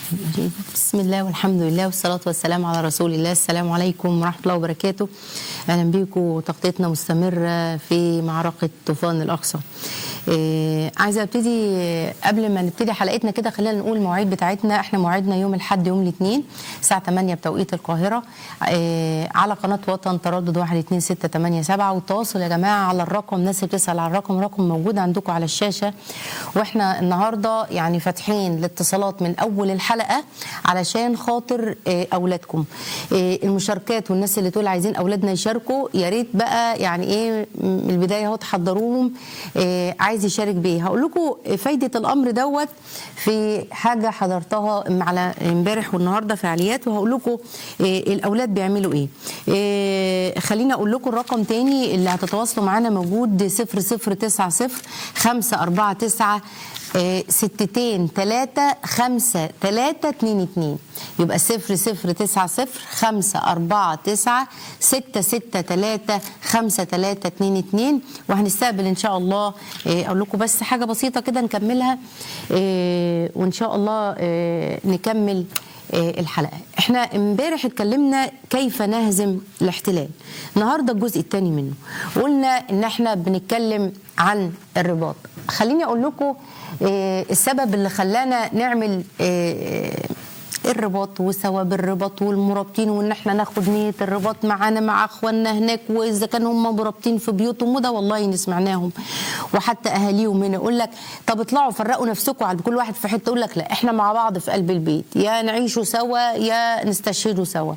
بسم الله والحمد لله والصلاة والسلام على رسول الله السلام عليكم ورحمة الله وبركاته أهلا بيكم تغطيتنا مستمرة في معركة طوفان الأقصى إيه عايزة ابتدي قبل ما نبتدي حلقتنا كده خلينا نقول المواعيد بتاعتنا احنا موعدنا يوم الأحد يوم الاثنين الساعة 8 بتوقيت القاهرة إيه على قناة وطن تردد 12687 والتواصل يا جماعة على الرقم الناس اللي بتسأل على الرقم الرقم موجود عندكم على الشاشة واحنا النهارده يعني فاتحين الاتصالات من اول الحلقه علشان خاطر آه، اولادكم آه، المشاركات والناس اللي تقول عايزين اولادنا يشاركوا يا ريت بقى يعني ايه من البدايه اهو تحضروهم آه، عايز يشارك بايه هقول لكم فايده الامر دوت في حاجه حضرتها على امبارح والنهارده فعاليات وهقول لكم الاولاد بيعملوا ايه آه، خليني اقول لكم الرقم تاني اللي هتتواصلوا معانا موجود 0090 549 آه، ستتين تلاتة خمسة تلاتة اتنين اتنين يبقى صفر صفر تسعة صفر خمسة أربعة تسعة ستة ستة تلاتة خمسة تلاتة اتنين اتنين وهنستقبل إن شاء الله آه، أقول لكم بس حاجة بسيطة كده نكملها آه، وإن شاء الله آه، نكمل آه، الحلقه احنا امبارح اتكلمنا كيف نهزم الاحتلال النهارده الجزء الثاني منه قلنا ان احنا بنتكلم عن الرباط خليني اقول لكم آه، السبب اللي خلانا نعمل آه، الرباط وثواب الرباط والمرابطين وان احنا ناخد نيه الرباط معانا مع اخواننا هناك واذا كانوا هم مرابطين في بيوتهم وده والله سمعناهم وحتى اهاليهم هنا يقول لك طب اطلعوا فرقوا نفسكم على كل واحد في حته يقول لك لا احنا مع بعض في قلب البيت يا نعيشوا سوا يا نستشهدوا سوا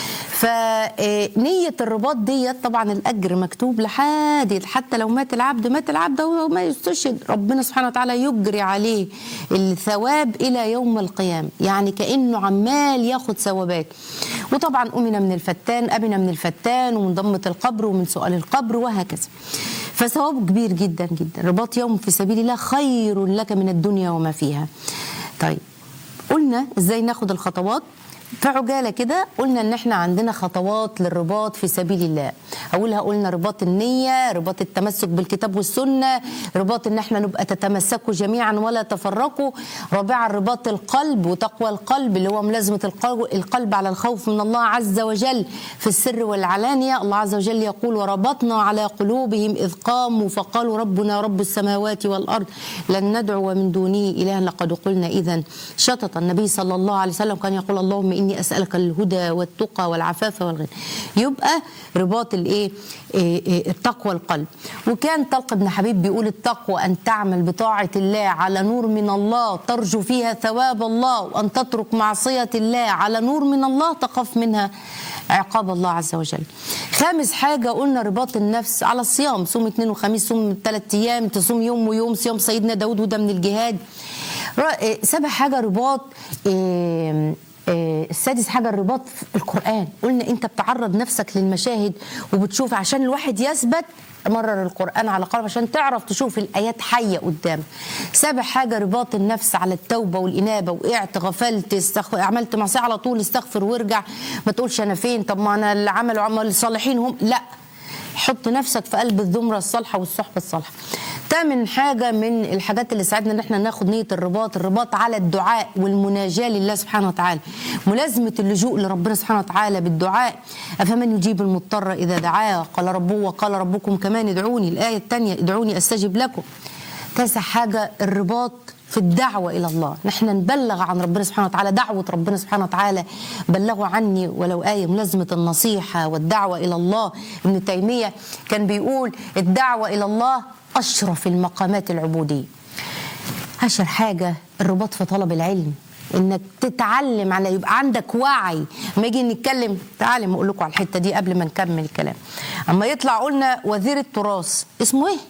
فنية الرباط ديت طبعا الأجر مكتوب لحد حتى لو مات العبد مات العبد وما يستشهد ربنا سبحانه وتعالى يجري عليه الثواب إلى يوم القيامة يعني كأنه عمال ياخد ثوابات وطبعا أمن من الفتان أمن من الفتان ومن ضمة القبر ومن سؤال القبر وهكذا فثوابه كبير جدا جدا رباط يوم في سبيل الله خير لك من الدنيا وما فيها طيب قلنا ازاي ناخد الخطوات في عجاله كده قلنا ان احنا عندنا خطوات للرباط في سبيل الله اولها قلنا رباط النيه رباط التمسك بالكتاب والسنه رباط ان احنا نبقى تتمسكوا جميعا ولا تفرقوا رابعا رباط القلب وتقوى القلب اللي هو ملازمه القلب, القلب على الخوف من الله عز وجل في السر والعلانيه الله عز وجل يقول وربطنا على قلوبهم اذ قاموا فقالوا ربنا رب السماوات والارض لن ندعو من دونه الها لقد قلنا اذا شطط النبي صلى الله عليه وسلم كان يقول اللهم اني اسالك الهدى والتقى والعفاف والغنى يبقى رباط الايه إيه إيه التقوى القلب وكان طلق بن حبيب بيقول التقوى ان تعمل بطاعه الله على نور من الله ترجو فيها ثواب الله وان تترك معصيه الله على نور من الله تخاف منها عقاب الله عز وجل خامس حاجة قلنا رباط النفس على الصيام صوم اثنين وخميس صوم ثلاث أيام تصوم يوم ويوم صيام سيدنا داود وده من الجهاد ر- سابع حاجة رباط إيه آه، السادس حاجة الرباط في القرآن قلنا انت بتعرض نفسك للمشاهد وبتشوف عشان الواحد يثبت مرر القرآن على قلب عشان تعرف تشوف الآيات حية قدام سابع حاجة رباط النفس على التوبة والإنابة وقعت غفلت استغ... عملت معصية على طول استغفر وارجع ما تقولش أنا فين طب ما أنا اللي عملوا عمل الصالحين هم لا حط نفسك في قلب الزمرة الصالحة والصحبة الصالحة تامن حاجة من الحاجات اللي ساعدنا ان احنا ناخد نية الرباط الرباط على الدعاء والمناجاة لله سبحانه وتعالى ملازمة اللجوء لربنا سبحانه وتعالى بالدعاء أفمن يجيب المضطر إذا دعاه قال ربه وقال ربكم كمان ادعوني الآية الثانية ادعوني أستجب لكم تاسع حاجة الرباط في الدعوة إلى الله نحن نبلغ عن ربنا سبحانه وتعالى دعوة ربنا سبحانه وتعالى بلغوا عني ولو آية ملازمة النصيحة والدعوة إلى الله ابن تيمية كان بيقول الدعوة إلى الله أشرف المقامات العبودية أشهر حاجة الرباط في طلب العلم انك تتعلم على يبقى عندك وعي اما يجي نتكلم تعالى ما اقول لكم على الحته دي قبل ما نكمل الكلام اما يطلع قلنا وزير التراث اسمه ايه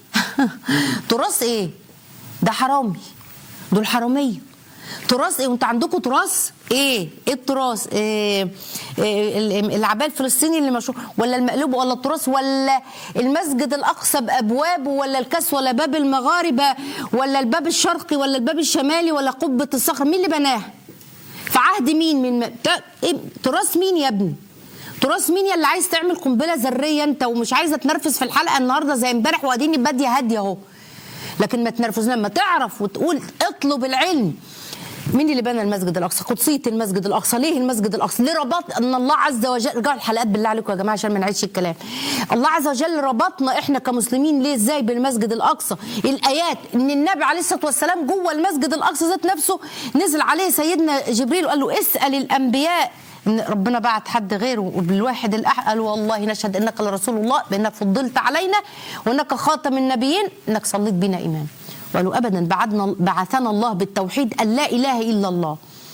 تراث ايه ده حرامي دول حراميه تراث ايه وانتوا عندكم تراث ايه ايه التراث إيه إيه ال- العباء الفلسطيني اللي مشهور ولا المقلوب ولا التراث ولا المسجد الاقصى بابوابه ولا الكاس ولا باب المغاربه ولا الباب الشرقي ولا الباب الشمالي ولا قبه الصخر مين اللي بناها في عهد مين من م- تا- إيه؟ تراث مين يا ابني تراث مين يا اللي عايز تعمل قنبله ذريه انت ومش عايزه تنرفز في الحلقه النهارده زي امبارح واديني باديه هاديه اهو لكن ما تنرفزنا لما تعرف وتقول اطلب العلم مين اللي بنى المسجد الاقصى قدسيه المسجد الاقصى ليه المسجد الاقصى ليه ربط ان الله عز وجل رجعوا الحلقات بالله عليكم يا جماعه عشان ما نعيدش الكلام الله عز وجل ربطنا احنا كمسلمين ليه ازاي بالمسجد الاقصى الايات ان النبي عليه الصلاه والسلام جوه المسجد الاقصى ذات نفسه نزل عليه سيدنا جبريل وقال له اسال الانبياء ان ربنا بعت حد غيره بالواحد الاحد قال والله نشهد انك لرسول الله بانك فضلت علينا وانك خاتم النبيين انك صليت بنا امام وقالوا ابدا بعدنا بعثنا الله بالتوحيد ان لا اله الا الله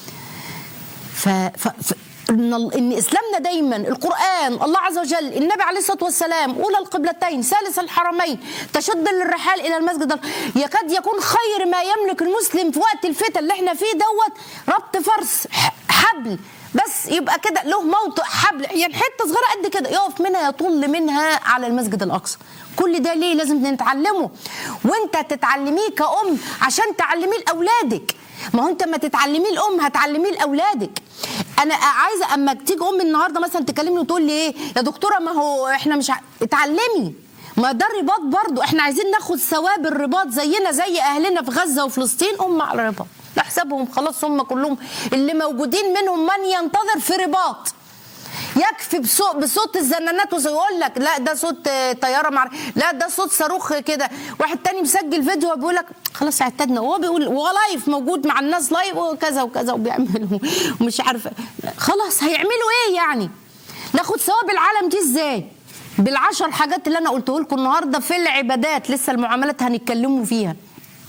ف, ف... ف... ان ال- ان اسلامنا دايما القران الله عز وجل النبي عليه الصلاه والسلام اولى القبلتين ثالث الحرمين تشد للرحال الى المسجد ال- يكاد يكون خير ما يملك المسلم في وقت الفتن اللي احنا فيه دوت ربط فرس ح- حبل بس يبقى كده له موطئ حبل يعني حته صغيره قد كده يقف منها يطل منها على المسجد الاقصى كل ده ليه لازم نتعلمه وانت تتعلميه كأم عشان تعلميه لاولادك ما هو انت ما تتعلميه الام هتعلميه لاولادك انا عايزه اما تيجي ام النهارده مثلا تكلمني وتقول لي ايه يا دكتوره ما هو احنا مش ع... اتعلمي ما ده الرباط برضو احنا عايزين ناخد ثواب الرباط زينا زي اهلنا في غزه وفلسطين هم على الرباط نحسبهم خلاص هم كلهم اللي موجودين منهم من ينتظر في رباط يكفي بصوت بصوت الزنانات ويقول لك لا ده صوت آه، طياره مع لا ده صوت صاروخ كده واحد تاني مسجل فيديو وبيقول لك خلاص اعتدنا وهو بيقول وهو لايف موجود مع الناس لايف وكذا وكذا وبيعمل ومش عارفه خلاص هيعملوا ايه يعني ناخد ثواب العالم دي ازاي بالعشر حاجات اللي انا قلته لكم النهارده في العبادات لسه المعاملات هنتكلموا فيها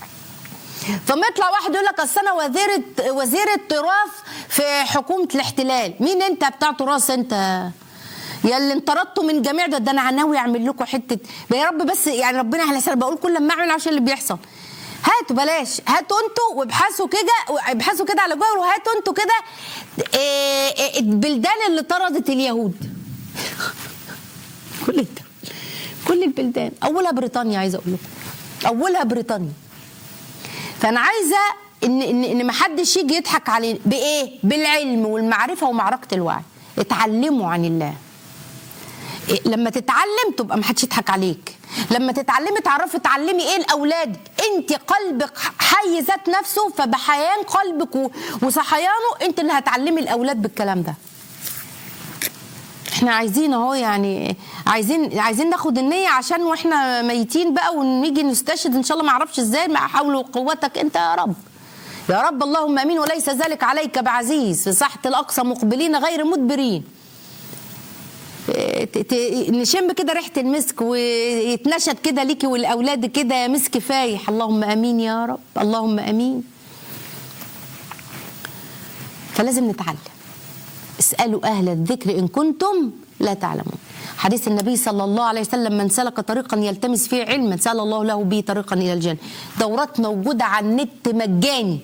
فما يطلع واحد يقول لك اصل انا وزيره وزيره تراث في حكومه الاحتلال مين انت بتاع تراث انت يا اللي انطردتوا من جميع ده ده انا ناوي اعمل لكم حته ده يا رب بس يعني ربنا على سنة بقول كل ما اعمل عشان اللي بيحصل هاتوا بلاش هاتوا انتوا وابحثوا كده ابحثوا كده على جوجل وهاتوا انتوا كده إيه، إيه، البلدان اللي طردت اليهود كل الدول كل البلدان اولها بريطانيا عايزه اقول لكم اولها بريطانيا فانا عايزه ان ان ان ما حدش يجي يضحك علينا بايه بالعلم والمعرفه ومعركه الوعي اتعلموا عن الله إيه، لما تتعلم تبقى ما حدش يضحك عليك لما تتعلمي تعرفي تعلمي ايه لاولادك انت قلبك حي ذات نفسه فبحيان قلبك و- وصحيانه انت اللي هتعلمي الاولاد بالكلام ده احنا عايزين اهو يعني عايزين عايزين ناخد النيه عشان واحنا ميتين بقى ونيجي نستشهد ان شاء الله ما اعرفش ازاي مع حول وقوتك انت يا رب يا رب اللهم امين وليس ذلك عليك بعزيز في ساحه الاقصى مقبلين غير مدبرين ت- ت- نشم كده ريحه المسك ويتنشد كده ليكي والاولاد كده مسك فايح اللهم امين يا رب اللهم امين فلازم نتعلم اسألوا أهل الذكر إن كنتم لا تعلمون حديث النبي صلى الله عليه وسلم من سلك طريقا يلتمس فيه علما سأل الله له به طريقا إلى الجنة دورات موجودة على النت مجاني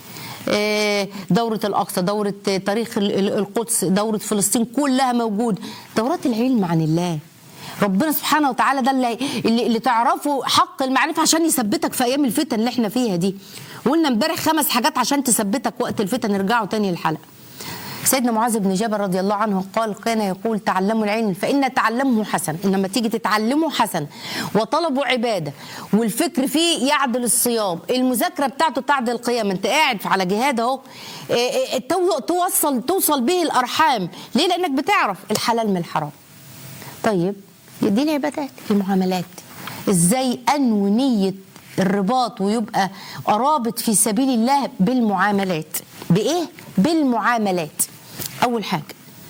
آه، دورة الأقصى دورة آه، تاريخ ال- ال- القدس دورة فلسطين كلها موجود دورات العلم عن الله ربنا سبحانه وتعالى ده اللي, اللي, اللي تعرفه حق المعرفة عشان يثبتك في أيام الفتن اللي احنا فيها دي قلنا امبارح خمس حاجات عشان تثبتك وقت الفتن ارجعوا تاني الحلقة سيدنا معاذ بن جبل رضي الله عنه قال كان يقول تعلموا العلم فإن تعلمه حسن إنما تيجي تتعلمه حسن وطلبوا عبادة والفكر فيه يعدل الصيام المذاكرة بتاعته تعدل القيام أنت قاعد على جهاد أهو إيه إيه تو- توصل توصل به الأرحام ليه لأنك بتعرف الحلال من الحرام طيب دي العبادات المعاملات ازاي انوي نيه الرباط ويبقى قرابط في سبيل الله بالمعاملات بايه بالمعاملات اول حاجه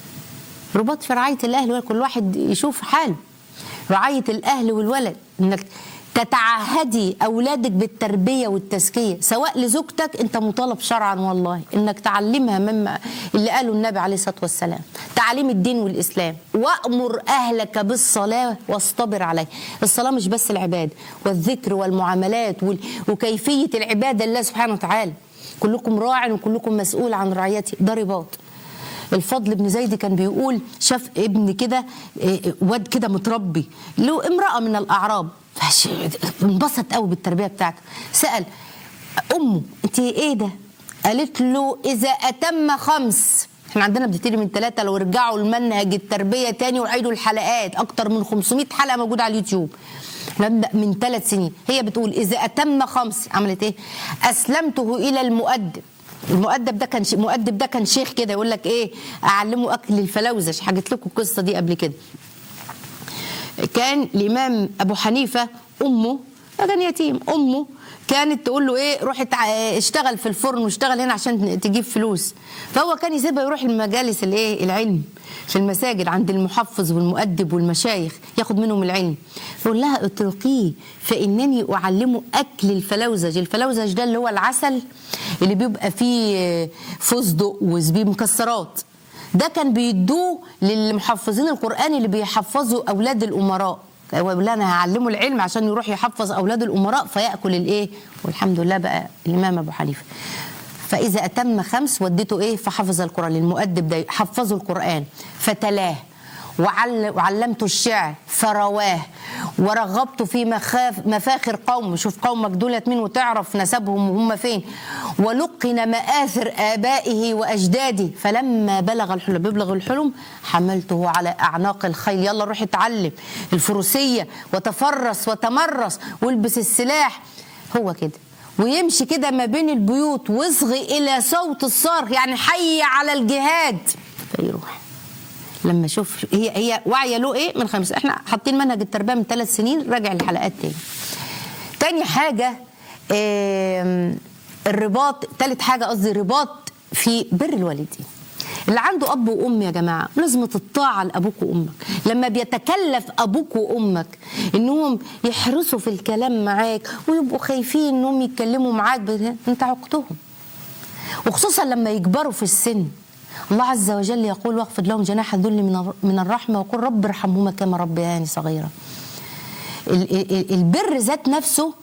رباط في رعايه الاهل والولد كل واحد يشوف حاله رعايه الاهل والولد انك تتعهدي اولادك بالتربيه والتزكيه سواء لزوجتك انت مطالب شرعا والله انك تعلمها مما اللي قاله النبي عليه الصلاه والسلام تعليم الدين والاسلام وامر اهلك بالصلاه واصطبر عليه الصلاه مش بس العباده والذكر والمعاملات وال- وكيفيه العباده لله سبحانه وتعالى كلكم راع وكلكم مسؤول عن رعيته ده رباط الفضل بن زيد كان بيقول شاف ابن كده إيه، واد كده متربي له امراه من الاعراب فش- انبسط قوي بالتربيه بتاعته سال امه انت ايه ده قالت له اذا اتم خمس احنا عندنا بتبتدي من ثلاثة لو رجعوا المنهج التربية تاني وعيدوا الحلقات أكتر من 500 حلقة موجودة على اليوتيوب نبدأ من ثلاث سنين هي بتقول إذا أتم خمس عملت إيه أسلمته إلى المؤدب المؤدب ده كان ش- مؤدب ده كان شيخ كده يقول لك ايه اعلمه اكل الفلوزج حكيت لكم القصه دي قبل كده كان الامام ابو حنيفه امه كان يتيم امه كانت تقول له ايه روح اتع- اشتغل في الفرن واشتغل هنا عشان تجيب فلوس فهو كان يسيبها يروح المجالس الايه العلم في المساجد عند المحفظ والمؤدب والمشايخ ياخد منهم العلم يقول لها اتركيه فانني اعلمه اكل الفلوزج الفلوزج ده اللي هو العسل اللي بيبقى فيه فستق وزبيب مكسرات ده كان بيدوه للمحفظين القرآن اللي بيحفظوا أولاد الأمراء هو بيقول لها انا هعلمه العلم عشان يروح يحفظ اولاد الامراء فياكل الايه والحمد لله بقى الامام ابو حنيفه فاذا اتم خمس وديته ايه فحفظ القران للمؤدب ده حفظه القران فتلاه وعل وعلمته الشعر فرواه ورغبته في مخاف مفاخر قوم شوف قومك دولت مين وتعرف نسبهم وهم فين ولقن مآثر آبائه وأجداده فلما بلغ الحلم بيبلغ الحلم حملته على أعناق الخيل يلا روح اتعلم الفروسية وتفرس وتمرس والبس السلاح هو كده ويمشي كده ما بين البيوت واصغي إلى صوت الصارخ يعني حي على الجهاد فيروح لما اشوف هي هي واعيه له ايه من خمس احنا حاطين منهج التربيه من ثلاث سنين راجع الحلقات تاني تاني حاجه آم، الرباط تالت حاجه قصدي رباط في بر الوالدين اللي عنده اب وام يا جماعه لازم الطاعه لابوك وامك لما بيتكلف ابوك وامك انهم يحرصوا في الكلام معاك ويبقوا خايفين انهم يتكلموا معاك بده- انت عقتهم وخصوصا لما يكبروا في السن الله عز وجل يقول واخفض لهم جناح الذل من الر- من الرحمه وقل رب ارحمهما كما ربياني صغيرا ال- ال- البر ذات نفسه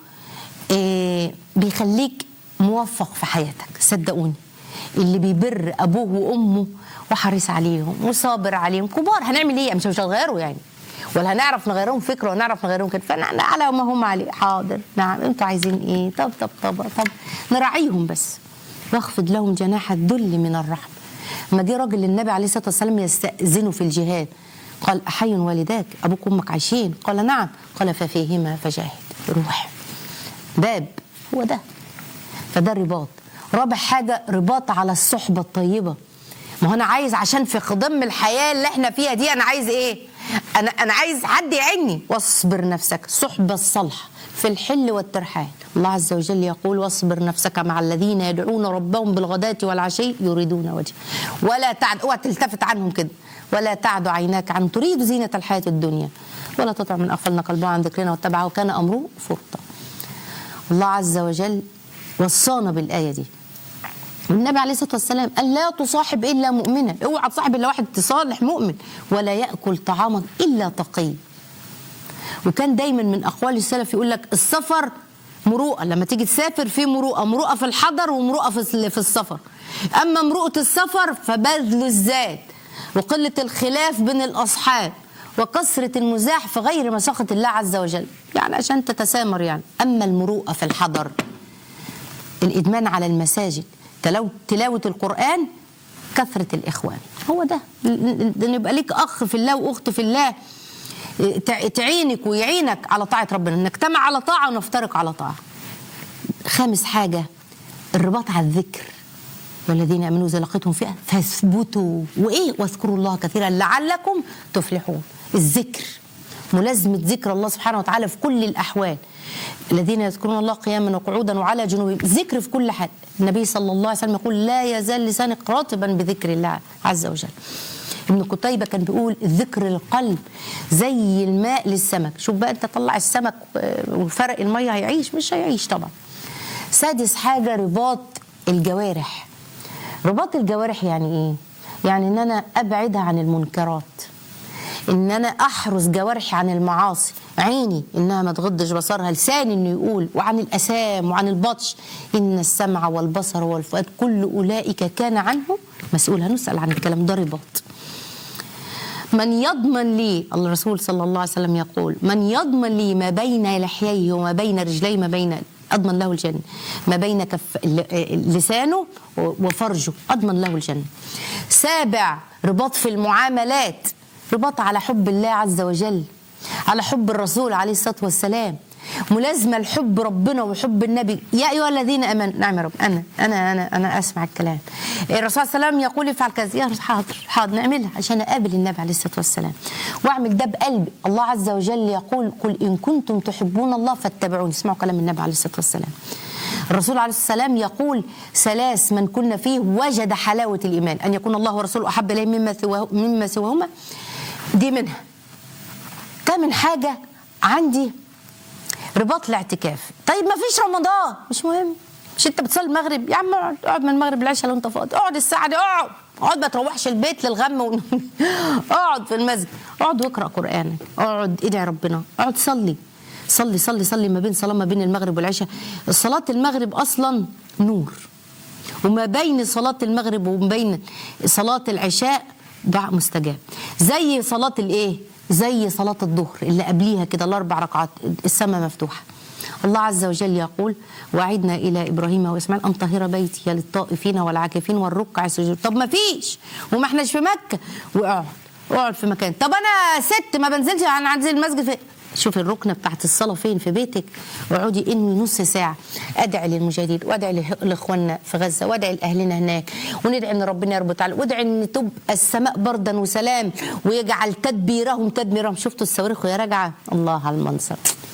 آه، بيخليك موفق في حياتك صدقوني اللي بيبر ابوه وامه وحريص عليهم وصابر عليهم كبار هنعمل ايه مش مش هنغيروا يعني ولا هنعرف نغيرهم فكره ولا نعرف نغيرهم كده فانا على ما هم عليه حاضر نعم انتوا عايزين ايه طب طب طب طب نراعيهم بس واخفض لهم جناح الذل من الرحمه ما جه راجل للنبي عليه الصلاه والسلام يستاذنه في الجهاد قال احي والداك ابوك وامك عايشين قال نعم قال ففيهما فجاهد روح باب هو ده فده الرباط رابع حاجه رباط على الصحبه الطيبه ما هو انا عايز عشان في خضم الحياه اللي احنا فيها دي انا عايز ايه انا انا عايز حد يعيني واصبر نفسك الصحبه الصالحه في الحل والترحال الله عز وجل يقول واصبر نفسك مع الذين يدعون ربهم بالغداة والعشي يريدون وجهه ولا تعد اوعى تلتفت عنهم كده ولا تعد عيناك عن تريد زينة الحياة الدنيا ولا تطع من أغفلنا قلبه عن ذكرنا واتبعه وكان أمره فرطا الله عز وجل وصانا بالآية دي النبي عليه الصلاه والسلام قال لا تصاحب الا مؤمنا اوعى تصاحب الا واحد صالح مؤمن ولا ياكل طعامك الا تقي وكان دايما من اقوال السلف يقول لك السفر مروءه لما تيجي تسافر في مروءه مروءه في الحضر ومروءه في في السفر اما مروءه السفر فبذل الزاد وقله الخلاف بين الاصحاب وكثرة المزاح في غير مساخة الله عز وجل يعني عشان تتسامر يعني أما المروءة في الحضر الإدمان على المساجد تلو تلاوة القرآن كثرة الإخوان هو ده إن يبقى ليك أخ في الله وأخت في الله تع- تعينك ويعينك على طاعة ربنا نجتمع على طاعة ونفترق على طاعة خامس حاجة الرباط على الذكر والذين امنوا اذا لقيتهم فئه فاثبتوا وايه واذكروا الله كثيرا لعلكم تفلحون الذكر ملازمه ذكر الله سبحانه وتعالى في كل الاحوال الذين يذكرون الله قياما وقعودا وعلى جنوبهم ذكر في كل حال النبي صلى الله عليه وسلم يقول لا يزال لسانك راتبا بذكر الله عز وجل ابن قتيبة كان بيقول ذكر القلب زي الماء للسمك شوف بقى انت طلع السمك آه، وفرق المية هيعيش مش هيعيش طبعا سادس حاجة رباط الجوارح رباط الجوارح يعني ايه يعني ان انا ابعدها عن المنكرات ان انا احرس جوارحي عن المعاصي عيني انها ما تغضش بصرها لساني انه يقول وعن الاثام وعن البطش ان السمع والبصر والفؤاد كل اولئك كان عنه مسؤول هنسال عن الكلام ده رباط من يضمن لي الرسول صلى الله عليه وسلم يقول من يضمن لي ما بين لحييه وما بين رجليه ما بين اضمن له الجنه ما بين كف ل- لسانه وفرجه اضمن له الجنه سابع رباط في المعاملات رباط على حب الله عز وجل على حب الرسول عليه الصلاه والسلام ملازمه لحب ربنا وحب النبي يا ايها الذين امنوا نعم يا رب انا انا انا انا اسمع الكلام الرسول صلى الله عليه وسلم يقول افعل كذا يا رب حاضر حاضر نعملها عشان اقابل النبي عليه الصلاه والسلام واعمل ده بقلبي الله عز وجل يقول قل ان كنتم تحبون الله فاتبعوني اسمعوا كلام النبي عليه الصلاه والسلام الرسول عليه السلام يقول ثلاث من كنا فيه وجد حلاوه الايمان ان يكون الله ورسوله احب اليه مما سواه مما سواهما دي منها تامن حاجه عندي رباط الاعتكاف طيب ما فيش رمضان مش مهم مش انت بتصلي المغرب يا عم اقعد اقعد من المغرب للعشاء لو انت فاضي اقعد الساعه دي اقعد اقعد ما تروحش البيت للغم و... اقعد في المسجد اقعد واقرا قرانك اقعد ادعي ربنا اقعد صلي صلي صلي صلي ما بين صلاه ما بين المغرب والعشاء صلاه المغرب اصلا نور وما بين صلاة المغرب وما بين صلاة العشاء دعاء مستجاب زي صلاة الايه زي صلاة الظهر اللي قبليها كده الاربع ركعات السماء مفتوحة الله عز وجل يقول وعدنا الى ابراهيم واسماعيل ان طهر بيتي للطائفين والعاكفين والركع السجود طب ما فيش وما احناش في مكه واقعد اقعد في مكان طب انا ست ما بنزلش انا عندي المسجد في شوف الركنه بتاعت الصلاه فين في بيتك واقعدي انوي نص ساعه ادعي للمجاهدين وادعي له- لاخواننا في غزه وادعي لاهلنا هناك وندعي ان ربنا يربط تعالى وادعي ان تبقى السماء بردا وسلام ويجعل تدبيرهم تدميرهم شفتوا الصواريخ وهي راجعه الله على المنظر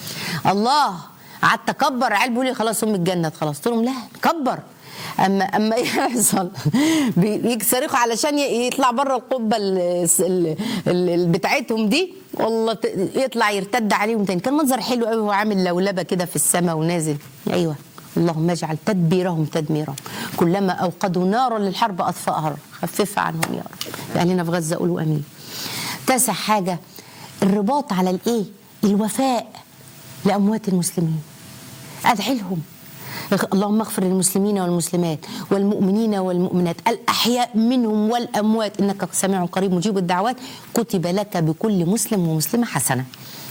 الله قعدت اكبر عيال بيقولوا لي خلاص امي اتجنت خلاص قلت لهم لا كبر اما اما يحصل بيصرخوا علشان ي- يطلع بره القبه ال- ال- ال- بتاعتهم دي والله ت- يطلع يرتد عليهم تاني كان منظر حلو قوي وهو عامل لولبه كده في السماء ونازل ايوه اللهم اجعل تدبيرهم تدميرا كلما اوقدوا نارا للحرب اطفاها خففها عنهم يا رب اهلنا في غزه قولوا امين تاسع حاجه الرباط على الايه الوفاء لاموات المسلمين ادعي لهم اللهم اغفر للمسلمين والمسلمات والمؤمنين والمؤمنات الاحياء منهم والاموات انك سميع قريب مجيب الدعوات كتب لك بكل مسلم ومسلمه حسنه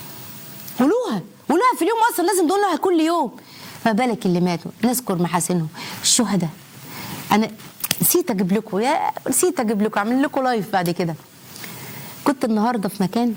قولوها قولوها في اليوم اصلا لازم تقولها كل يوم ما بالك اللي ماتوا نذكر محاسنهم الشهداء انا نسيت اجيب لكم يا نسيت اجيب لكم اعمل لكم لايف بعد كده كنت النهارده في مكان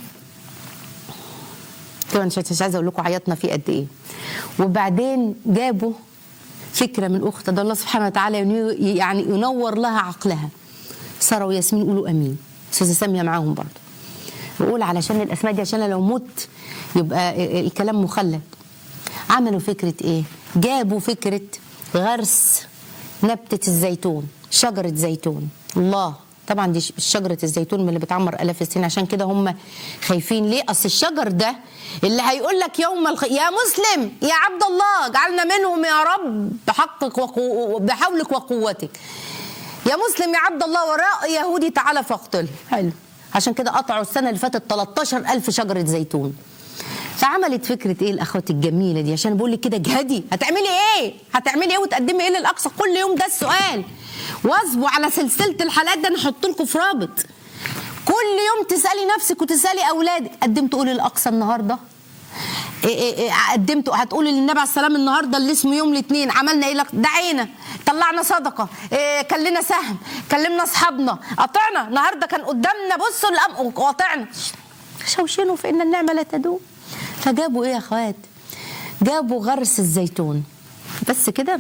طبعا مش مش عايزه اقول لكم عيطنا فيه قد ايه وبعدين جابوا فكره من اخت ده الله سبحانه وتعالى ينو- يعني ينور لها عقلها ساره وياسمين قولوا امين استاذه ساميه معاهم برضه بقول علشان الاسماء دي عشان أنا لو مت يبقى الكلام مخلد عملوا فكره ايه جابوا فكره غرس نبته الزيتون شجره زيتون الله طبعا دي ش- شجره الزيتون من اللي بتعمر الاف السنين عشان كده هم خايفين ليه اصل الشجر ده اللي هيقول لك يوم الخ... يا مسلم يا عبد الله اجعلنا منهم يا رب بحقك وقو... بحولك وقوتك يا مسلم يا عبد الله وراء يهودي تعالى فاقتله حلو عشان كده قطعوا السنه اللي فاتت 13000 شجره زيتون فعملت فكره ايه الاخوات الجميله دي عشان بقول لك كده اجهدي هتعملي ايه هتعملي ايه وتقدمي ايه للاقصى كل يوم ده السؤال واظبوا على سلسله الحالات ده انا هحط لكم في رابط كل يوم تسالي نفسك وتسالي اولادك قدمتوا ايه للاقصى النهارده إيه إيه إيه قدمتوا هتقولي للنبي عليه السلام النهارده اللي اسمه يوم الاثنين عملنا ايه لك دعينا طلعنا صدقه إيه كان لنا سهم كلمنا اصحابنا قطعنا النهارده كان قدامنا بصوا الأم وقطعنا شوشنوا فان النعمه لا تدوم فجابوا ايه يا اخوات جابوا غرس الزيتون بس كده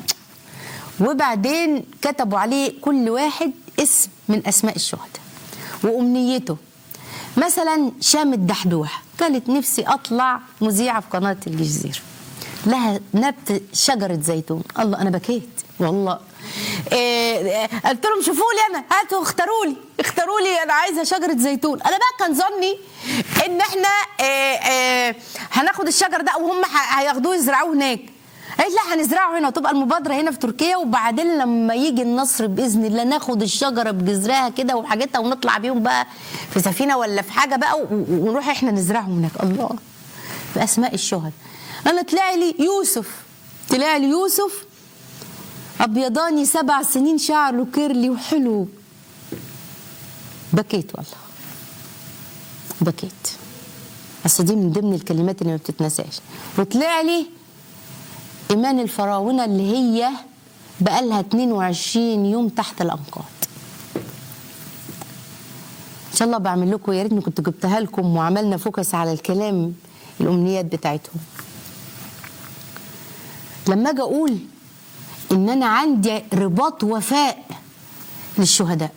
وبعدين كتبوا عليه كل واحد اسم من اسماء الشهداء وامنيته مثلا شام الدحدوح قالت نفسي اطلع مذيعه في قناه الجزيره لها نبت شجره زيتون الله انا بكيت والله إيه قلت لهم شوفوا لي انا هاتوا اختاروا لي اختاروا لي انا عايزه شجره زيتون انا بقى كان ظني ان احنا إيه إيه هناخد الشجر ده وهم ه- هياخدوه يزرعوه هناك قالت لا هنزرعه هنا وتبقى المبادره هنا في تركيا وبعدين لما يجي النصر باذن الله ناخد الشجره بجذرها كده وحاجتها ونطلع بيهم بقى في سفينه ولا في حاجه بقى و- ونروح احنا نزرعهم هناك الله باسماء الشهداء انا طلع لي يوسف طلع لي يوسف ابيضاني سبع سنين شعره كيرلي وحلو بكيت والله بكيت اصل دي من ضمن الكلمات اللي ما بتتنساش وطلع لي ايمان الفراعنه اللي هي بقالها 22 يوم تحت الانقاض ان شاء الله بعمل لكم يا ريتني كنت جبتها لكم وعملنا فوكس على الكلام الامنيات بتاعتهم لما اجي اقول ان انا عندي رباط وفاء للشهداء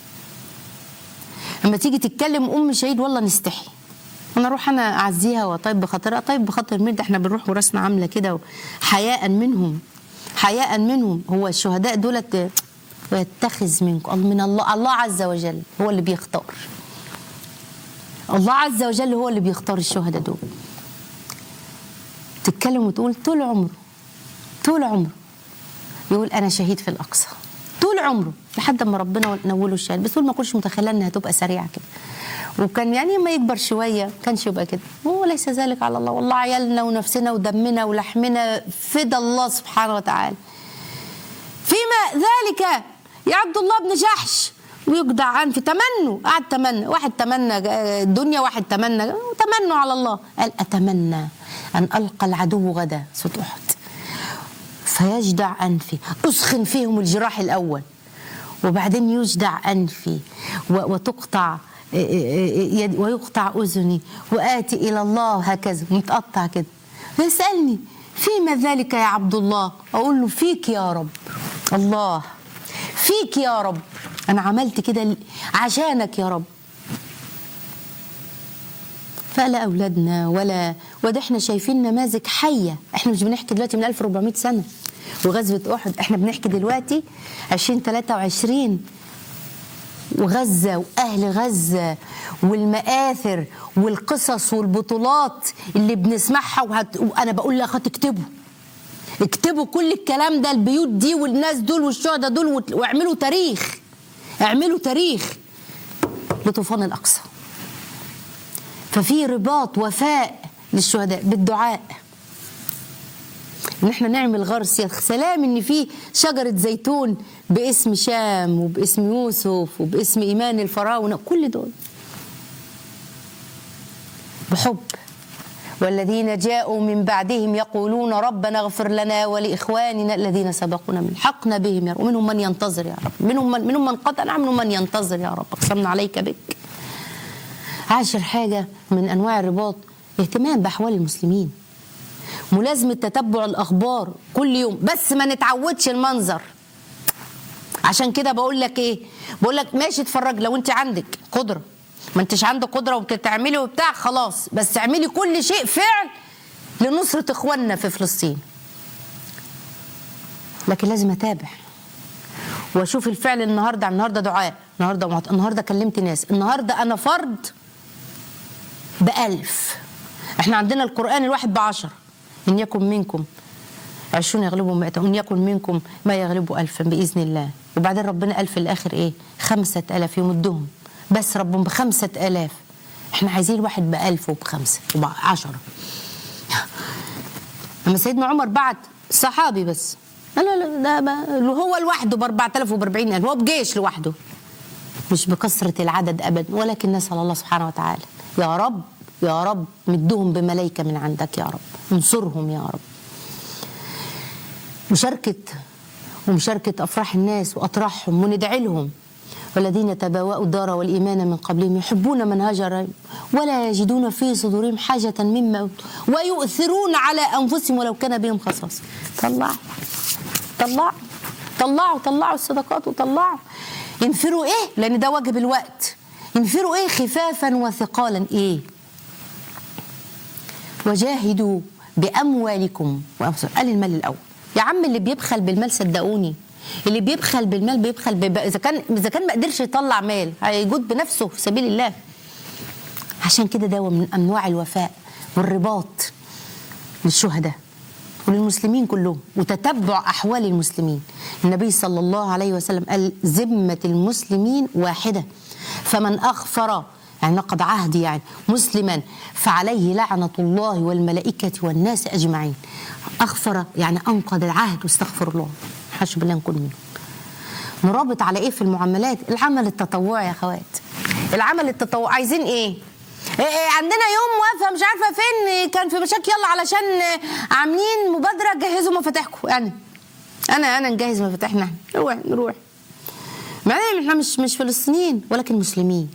لما تيجي تتكلم ام شهيد والله نستحي انا اروح انا اعزيها واطيب بخاطرها طيب بخاطر مين ده احنا بنروح وراسنا عامله كده حياء منهم حياء منهم هو الشهداء دولت ويتخذ منكم من الله الله عز وجل هو اللي بيختار الله عز وجل هو اللي بيختار الشهداء دول تتكلم وتقول طول عمره طول عمره يقول انا شهيد في الاقصى طول عمره لحد ما ربنا نوله الشهاده بس هو ما كنتش متخيله انها هتبقى سريعه كده وكان يعني ما يكبر شويه كانش يبقى كده وليس ذلك على الله والله عيالنا ونفسنا ودمنا ولحمنا فدى الله سبحانه وتعالى فيما ذلك يا عبد الله بن جحش ويجدع عن في تمنوا قعد تمنى واحد تمنى الدنيا واحد تمنى تمنوا على الله قال اتمنى ان القى العدو غدا صوت احد فيجدع انفي اسخن فيهم الجراح الاول وبعدين يجدع انفي وتقطع ويقطع اذني واتي الى الله هكذا متقطع كده فيسالني فيما ذلك يا عبد الله اقول له فيك يا رب الله فيك يا رب انا عملت كده عشانك يا رب فلا اولادنا ولا وده احنا شايفين نماذج حيه احنا مش بنحكي دلوقتي من 1400 سنه وغزوه احد احنا بنحكي دلوقتي 2023 وغزه واهل غزه والمآثر والقصص والبطولات اللي بنسمعها وهت... وانا بقول لاخواتي اكتبوا اكتبوا كل الكلام ده البيوت دي والناس دول والشهداء دول وت... واعملوا تاريخ اعملوا تاريخ لطوفان الاقصى ففي رباط وفاء للشهداء بالدعاء ان احنا نعمل غرس يا سلام ان في شجره زيتون باسم شام وباسم يوسف وباسم ايمان الفراعنه كل دول بحب والذين جاءوا من بعدهم يقولون ربنا اغفر لنا ولاخواننا الذين سبقونا من حقنا بهم يا رب ومنهم من ينتظر يا رب منهم من منهم من قطع منهم من ينتظر يا رب اقسمنا عليك بك عاشر حاجه من انواع الرباط اهتمام باحوال المسلمين ملازمه تتبع الاخبار كل يوم بس ما نتعودش المنظر عشان كده بقول لك ايه بقول لك ماشي اتفرج لو انت عندك قدره ما انتش عندك قدره وبتعملي وبتاع خلاص بس اعملي كل شيء فعل لنصره اخواننا في فلسطين لكن لازم اتابع واشوف الفعل النهارده النهارده دعاء النهارده معت... النهارده كلمت ناس النهارده انا فرد بألف احنا عندنا القرآن الواحد بعشرة إن يكن منكم عشرون يغلبوا مئة وإن يكن منكم ما يغلبوا ألفا بإذن الله وبعدين ربنا قال في الآخر إيه خمسة ألاف يمدهم بس ربهم بخمسة ألاف احنا عايزين واحد بألف وبخمسة وبعشرة لما سيدنا عمر بعت صحابي بس لا لا ده هو لوحده ب 4000 وب 40000 هو بجيش لوحده مش بكثرة العدد أبدا ولكن نسأل الله سبحانه وتعالى يا رب يا رب مدهم بملائكة من عندك يا رب انصرهم يا رب مشاركة ومشاركة أفراح الناس وأطراحهم وندعي لهم والذين تباوأوا الدار والإيمان من قبلهم يحبون من هاجر ولا يجدون في صدورهم حاجة مما ويؤثرون على أنفسهم ولو كان بهم خصاصة طلعوا طلعوا طلعوا طلعوا الصدقات وطلعوا ينفروا ايه لان ده واجب الوقت ينفروا ايه خفافا وثقالا ايه وجاهدوا باموالكم وانفسكم قال المال الاول يا عم اللي بيبخل بالمال صدقوني اللي بيبخل بالمال بيبخل بب... اذا كان اذا كان ما قدرش يطلع مال هيجود بنفسه في سبيل الله عشان كده ده من انواع الوفاء والرباط للشهداء وللمسلمين كلهم وتتبع احوال المسلمين النبي صلى الله عليه وسلم قال ذمه المسلمين واحده فمن اغفر يعني نقض عهد يعني مسلما فعليه لعنه الله والملائكه والناس اجمعين اغفر يعني انقض العهد واستغفر الله حسب بالله نكون منه نرابط على ايه في المعاملات العمل التطوعي يا اخوات العمل التطوعي عايزين ايه إيه عندنا يوم واقفه مش عارفه فين كان في مشاكل يلا علشان عاملين مبادره جهزوا مفاتيحكم يعني انا انا نجهز مفاتيحنا نروح نروح مع احنا مش مش فلسطينيين ولكن مسلمين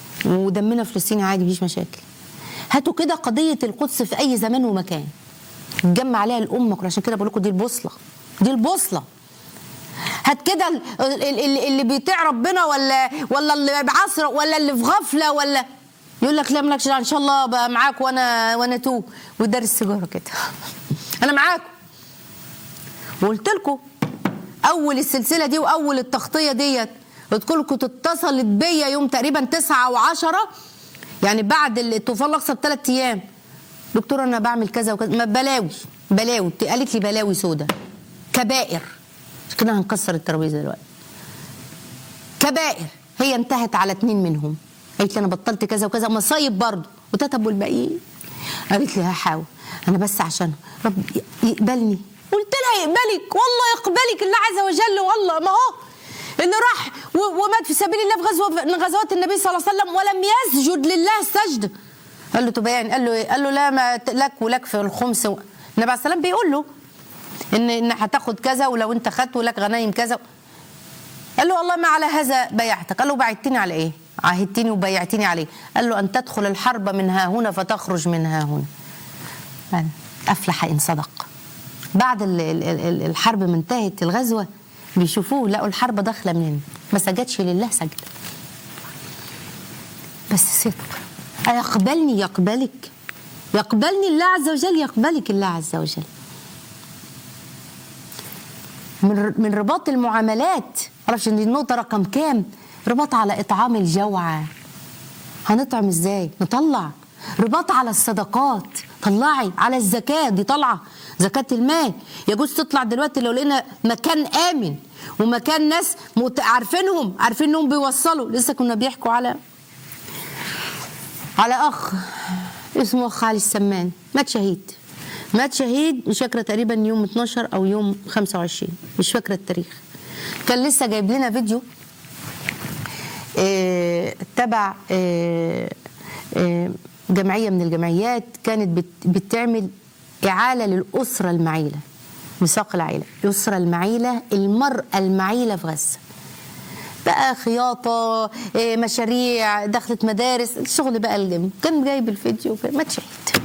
ودمنا فلسطيني عادي مفيش مشاكل هاتوا كده قضيه القدس في اي زمان ومكان تجمع عليها الامه كلها عشان كده بقول لكم دي البوصله دي البوصله هات كده ال- ال- ال- اللي بيطيع ربنا ولا ولا اللي بعصر ولا اللي في غفله ولا يقول لك لا مالكش دعوة، ان شاء الله بقى معاك وانا وانا تو ويدار السيجاره كده انا معاكم وقلت لكم اول السلسله دي واول التغطيه ديت قلت لكم اتصلت بيا يوم تقريبا 9 و10 يعني بعد الطوفان الاقصى بثلاث ايام دكتور انا بعمل كذا وكذا ما بلاوي بلاوي قالت لي بلاوي سودا كبائر مش كده هنكسر الترابيزه دلوقتي كبائر هي انتهت على اتنين منهم قالت لي انا بطلت كذا وكذا مصايب برضه قلت لها طب والباقيين قالت لي هحاول انا بس عشان رب يقبلني قلت لها يقبلك والله يقبلك الله عز وجل والله ما هو اللي راح و- ومات في سبيل الله في غزوه من غزوات النبي صلى الله عليه وسلم ولم يسجد لله السجد قال له تبين قال له ايه قال له لا ما ت- لك ولك في الخمس النبي عليه السلام بيقول له ان ان هتاخد كذا ولو انت خدت ولك غنايم كذا قال له والله ما على هذا بايعتك قال له بايعتني على ايه عاهدتني وبايعتني عليه قال له ان تدخل الحرب من ها هنا فتخرج من ها هنا قال افلح ان صدق بعد ال- ال- ال- الحرب ما انتهت الغزوه بيشوفوه لقوا الحرب داخله منين ما سجدش لله سجده بس صدق يقبلني يقبلك يقبلني الله عز وجل يقبلك الله عز وجل من من رباط المعاملات معرفش ان دي النقطه رقم كام رباط على اطعام الجوعى هنطعم ازاي نطلع رباط على الصدقات طلعي على الزكاه دي طالعه زكاه المال يجوز تطلع دلوقتي لو لقينا مكان امن ومكان ناس مت- عارفينهم عارفين انهم بيوصلوا لسه كنا بيحكوا على على اخ اسمه اخ علي السمان مات شهيد مات شهيد مش فاكره تقريبا يوم 12 او يوم 25 مش فاكره التاريخ كان لسه جايب لنا فيديو آه، تبع آه، آه، جمعيه من الجمعيات كانت بت- بتعمل اعاله للاسره المعيله ميثاق العيله الاسره المعيله المراه المعيله في غزه بقى خياطة إيه، مشاريع دخلت مدارس الشغل بقى الجم كان جايب الفيديو كده ما تشهد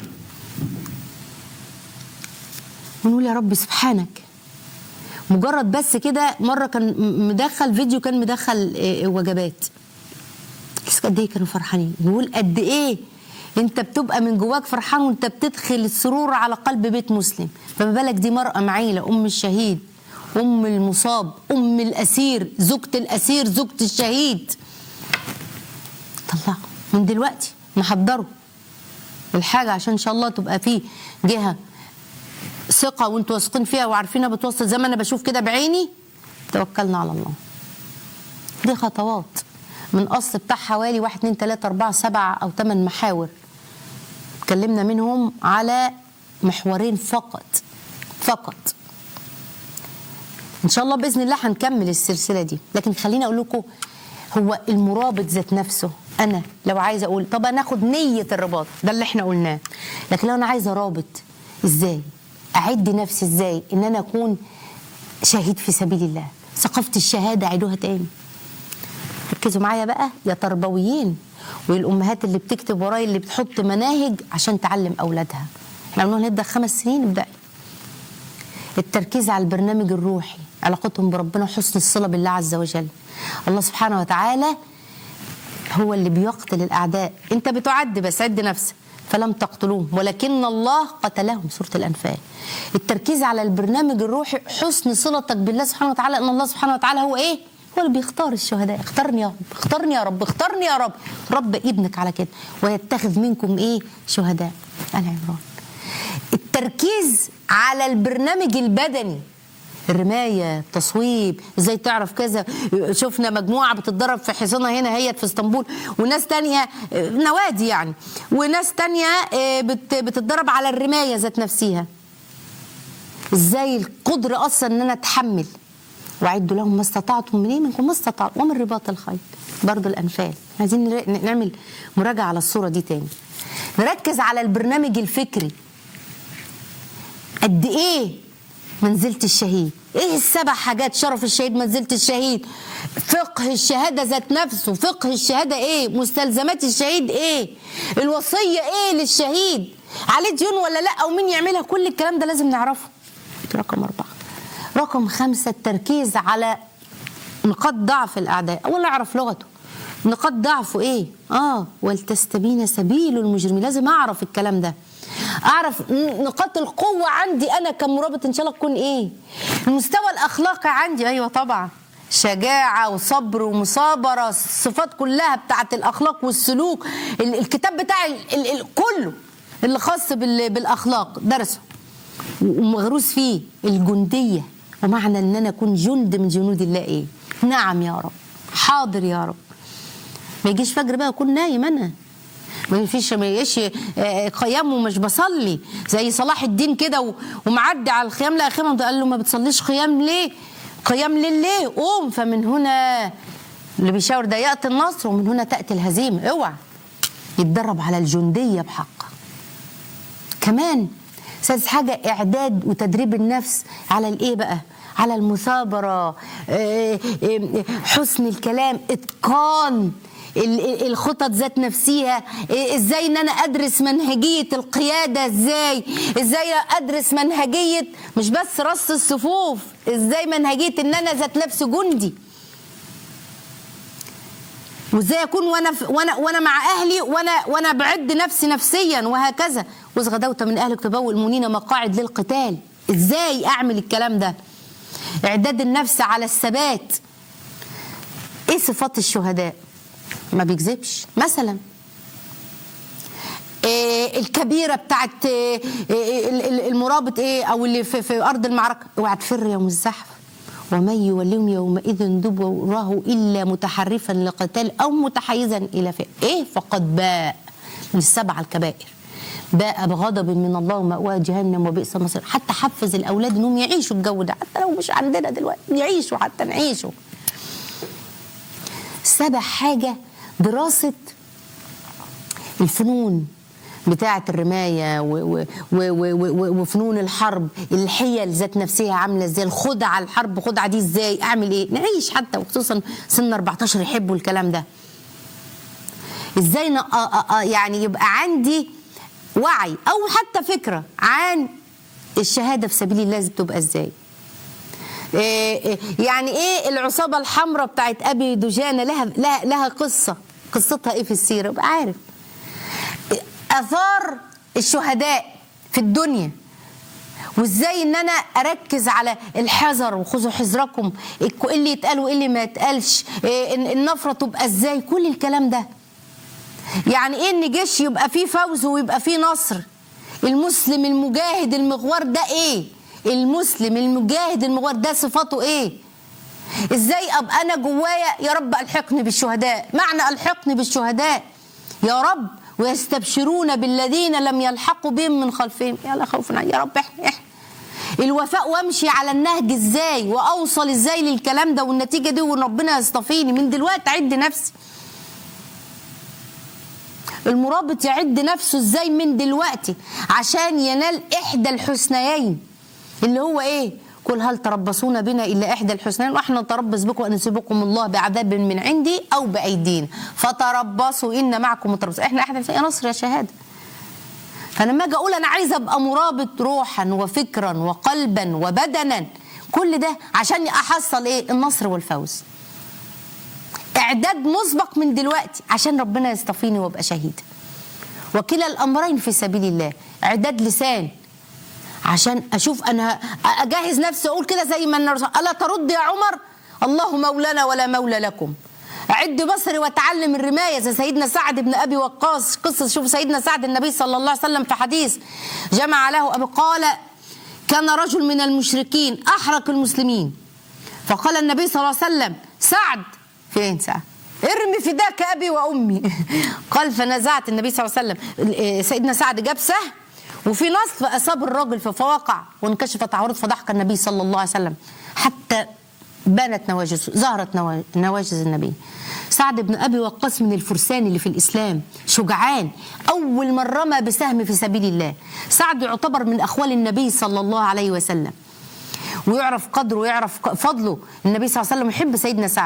ونقول يا رب سبحانك مجرد بس كده مرة كان م- مدخل فيديو كان مدخل إيه، وجبات بس قد ايه كانوا فرحانين نقول قد ايه انت بتبقى من جواك فرحان وانت بتدخل السرور على قلب بيت مسلم فما بالك دي مرأة معيلة ام الشهيد ام المصاب ام الاسير زوجة الاسير زوجة الشهيد طلعوا من دلوقتي نحضروا الحاجة عشان ان شاء الله تبقى في جهة ثقة وانتوا واثقين فيها وعارفينها بتوصل زي ما انا بشوف كده بعيني توكلنا على الله دي خطوات من اصل بتاع حوالي 1 2 3 4 7 او 8 محاور اتكلمنا منهم على محورين فقط فقط ان شاء الله باذن الله هنكمل السلسله دي لكن خليني اقول لكم هو المرابط ذات نفسه انا لو عايزه اقول طب ناخد نيه الرباط ده اللي احنا قلناه لكن لو انا عايزه رابط ازاي اعد نفسي ازاي ان انا اكون شهيد في سبيل الله ثقافه الشهاده عيدوها تاني ركزوا معايا بقى يا تربويين والامهات اللي بتكتب ورايا اللي بتحط مناهج عشان تعلم اولادها احنا قلنا نبدا خمس سنين ابدأي التركيز على البرنامج الروحي علاقتهم بربنا وحسن الصله بالله عز وجل الله سبحانه وتعالى هو اللي بيقتل الاعداء انت بتعد بس عد نفسك فلم تقتلوهم ولكن الله قتلهم سوره الانفال التركيز على البرنامج الروحي حسن صلتك بالله سبحانه وتعالى ان الله سبحانه وتعالى هو ايه هو اللي بيختار الشهداء اختارني يا رب اختارني يا رب اختارني يا رب رب ابنك على كده ويتخذ منكم ايه شهداء ال عمران التركيز على البرنامج البدني الرماية التصويب ازاي تعرف كذا شفنا مجموعة بتتدرب في حصانة هنا هي في اسطنبول وناس تانية نوادي يعني وناس تانية بت- بتتدرب على الرماية ذات نفسها ازاي القدرة اصلا ان انا اتحمل واعدوا لهم ما استطعتم من ايه منكم ما استطعتم ومن رباط الخيل برضو الانفال عايزين نر- نعمل مراجعة على الصورة دي تاني نركز على البرنامج الفكري قد ايه منزلة الشهيد ايه السبع حاجات شرف الشهيد منزلة الشهيد فقه الشهادة ذات نفسه فقه الشهادة ايه مستلزمات الشهيد ايه الوصية ايه للشهيد عليه ديون ولا لا او مين يعملها كل الكلام ده لازم نعرفه دي رقم أربعة رقم خمسة التركيز على نقاط ضعف الأعداء أولا أعرف لغته نقاط ضعفه إيه آه ولتستبين سبيل المجرمين لازم أعرف الكلام ده أعرف ن- نقاط القوة عندي أنا كمرابط إن شاء الله تكون إيه المستوى الأخلاقي عندي أيوة طبعا شجاعة وصبر ومصابرة الصفات كلها بتاعت الأخلاق والسلوك ال- الكتاب بتاع ال ال ال كله اللي خاص بال- بالأخلاق درسه ومغروس فيه الجندية ومعنى ان انا اكون جند من جنود الله ايه نعم يا رب حاضر يا رب ما يجيش فجر بقى اكون نايم انا ما فيش ما يجيش آه، قيام ومش بصلي زي صلاح الدين كده و- ومعدي على الخيام لا خيمه قال له ما بتصليش قيام ليه قيام ليه ليه قوم فمن هنا اللي بيشاور ده ياتي النصر ومن هنا تاتي الهزيمه اوعى يتدرب على الجنديه بحق كمان سادس حاجة إعداد وتدريب النفس على الإيه بقى؟ على المثابرة آه، آه، حسن الكلام إتقان ال- ال- الخطط ذات نفسها آه، ازاي ان انا ادرس منهجيه القياده ازاي ازاي ادرس منهجيه مش بس رص الصفوف ازاي منهجيه ان انا ذات نفسي جندي وازاي اكون وانا في وانا وانا مع اهلي وانا وانا بعد نفسي نفسيا وهكذا واذ غدوت من اهلك تبوء المؤمنين مقاعد للقتال ازاي اعمل الكلام ده اعداد النفس على الثبات ايه صفات الشهداء ما بيكذبش مثلا إيه الكبيره بتاعت إيه ال- ال- المرابط ايه او اللي في, في ارض المعركه اوعى تفر يوم الزحف ومن يوليهم يومئذ دبره الا متحرفا لقتال او متحيزا الى فئه ايه فقد باء من السبع الكبائر باء بغضب من الله ومأواه جهنم وبئس المصير حتى حفز الاولاد انهم يعيشوا الجو ده حتى لو مش عندنا دلوقتي يعيشوا حتى نعيشه سبع حاجه دراسه الفنون بتاعة الرماية و و و و و وفنون الحرب الحيل ذات نفسها عاملة ازاي الخدعة الحرب خدعة دي ازاي اعمل ايه نعيش حتى وخصوصا سن 14 يحبوا الكلام ده ازاي ن- آ- آ- آ- يعني يبقى عندي وعي او حتى فكرة عن الشهادة في سبيل الله لازم تبقى ازاي إيه إيه يعني ايه العصابة الحمراء بتاعت ابي دجانة لها لها, لها قصة قصتها ايه في السيرة يبقى عارف اثار الشهداء في الدنيا وازاي ان انا اركز على الحذر وخذوا حذركم ايه اللي يتقال وايه اللي ما يتقالش إيه إن- النفره تبقى ازاي كل الكلام ده يعني ايه ان جيش يبقى فيه فوز ويبقى فيه نصر المسلم المجاهد المغوار ده ايه المسلم المجاهد المغوار ده صفاته ايه ازاي ابقى انا جوايا يا رب الحقني بالشهداء معنى الحقني بالشهداء يا رب ويستبشرون بالذين لم يلحقوا بهم من خلفهم يا لا خوف عليهم. يا رب احنا احنا الوفاء وامشي على النهج ازاي واوصل ازاي للكلام ده والنتيجه دي وان ربنا يصطفيني من دلوقتي اعد نفسي المرابط يعد نفسه ازاي من دلوقتي عشان ينال احدى الحسنيين اللي هو ايه قل هل تربصون بنا الا احدى الحسنيين واحنا نتربص بكم ان يصيبكم الله بعذاب من عندي او بايدينا فتربصوا ان معكم متربصون احنا احدى الحسنيين يا نصر يا شهاده فلما اجي اقول انا عايزه ابقى مرابط روحا وفكرا وقلبا وبدنا كل ده عشان احصل ايه النصر والفوز اعداد مسبق من دلوقتي عشان ربنا يصطفيني وابقى شهيد وكلا الامرين في سبيل الله اعداد لسان عشان اشوف انا اجهز نفسي اقول كده زي ما الرسول الا ترد يا عمر الله مولانا ولا مولى لكم اعد بصري واتعلم الرمايه زي سيدنا سعد بن ابي وقاص قصه شوف سيدنا سعد النبي صلى الله عليه وسلم في حديث جمع له ابي قال كان رجل من المشركين احرق المسلمين فقال النبي صلى الله عليه وسلم سعد فين سعد ارمي فداك ابي وامي قال فنزعت النبي صلى الله عليه وسلم سيدنا سعد جاب سهم وفي نصف اصاب الرجل فوقع وانكشفت عورته فضحك النبي صلى الله عليه وسلم حتى بانت نواجزه ظهرت نوا- نواجز النبي سعد بن ابي وقاص من الفرسان اللي في الاسلام شجعان اول من رمى بسهم في سبيل الله سعد يعتبر من اخوال النبي صلى الله عليه وسلم ويعرف قدره ويعرف فضله النبي صلى الله عليه وسلم يحب سيدنا سعد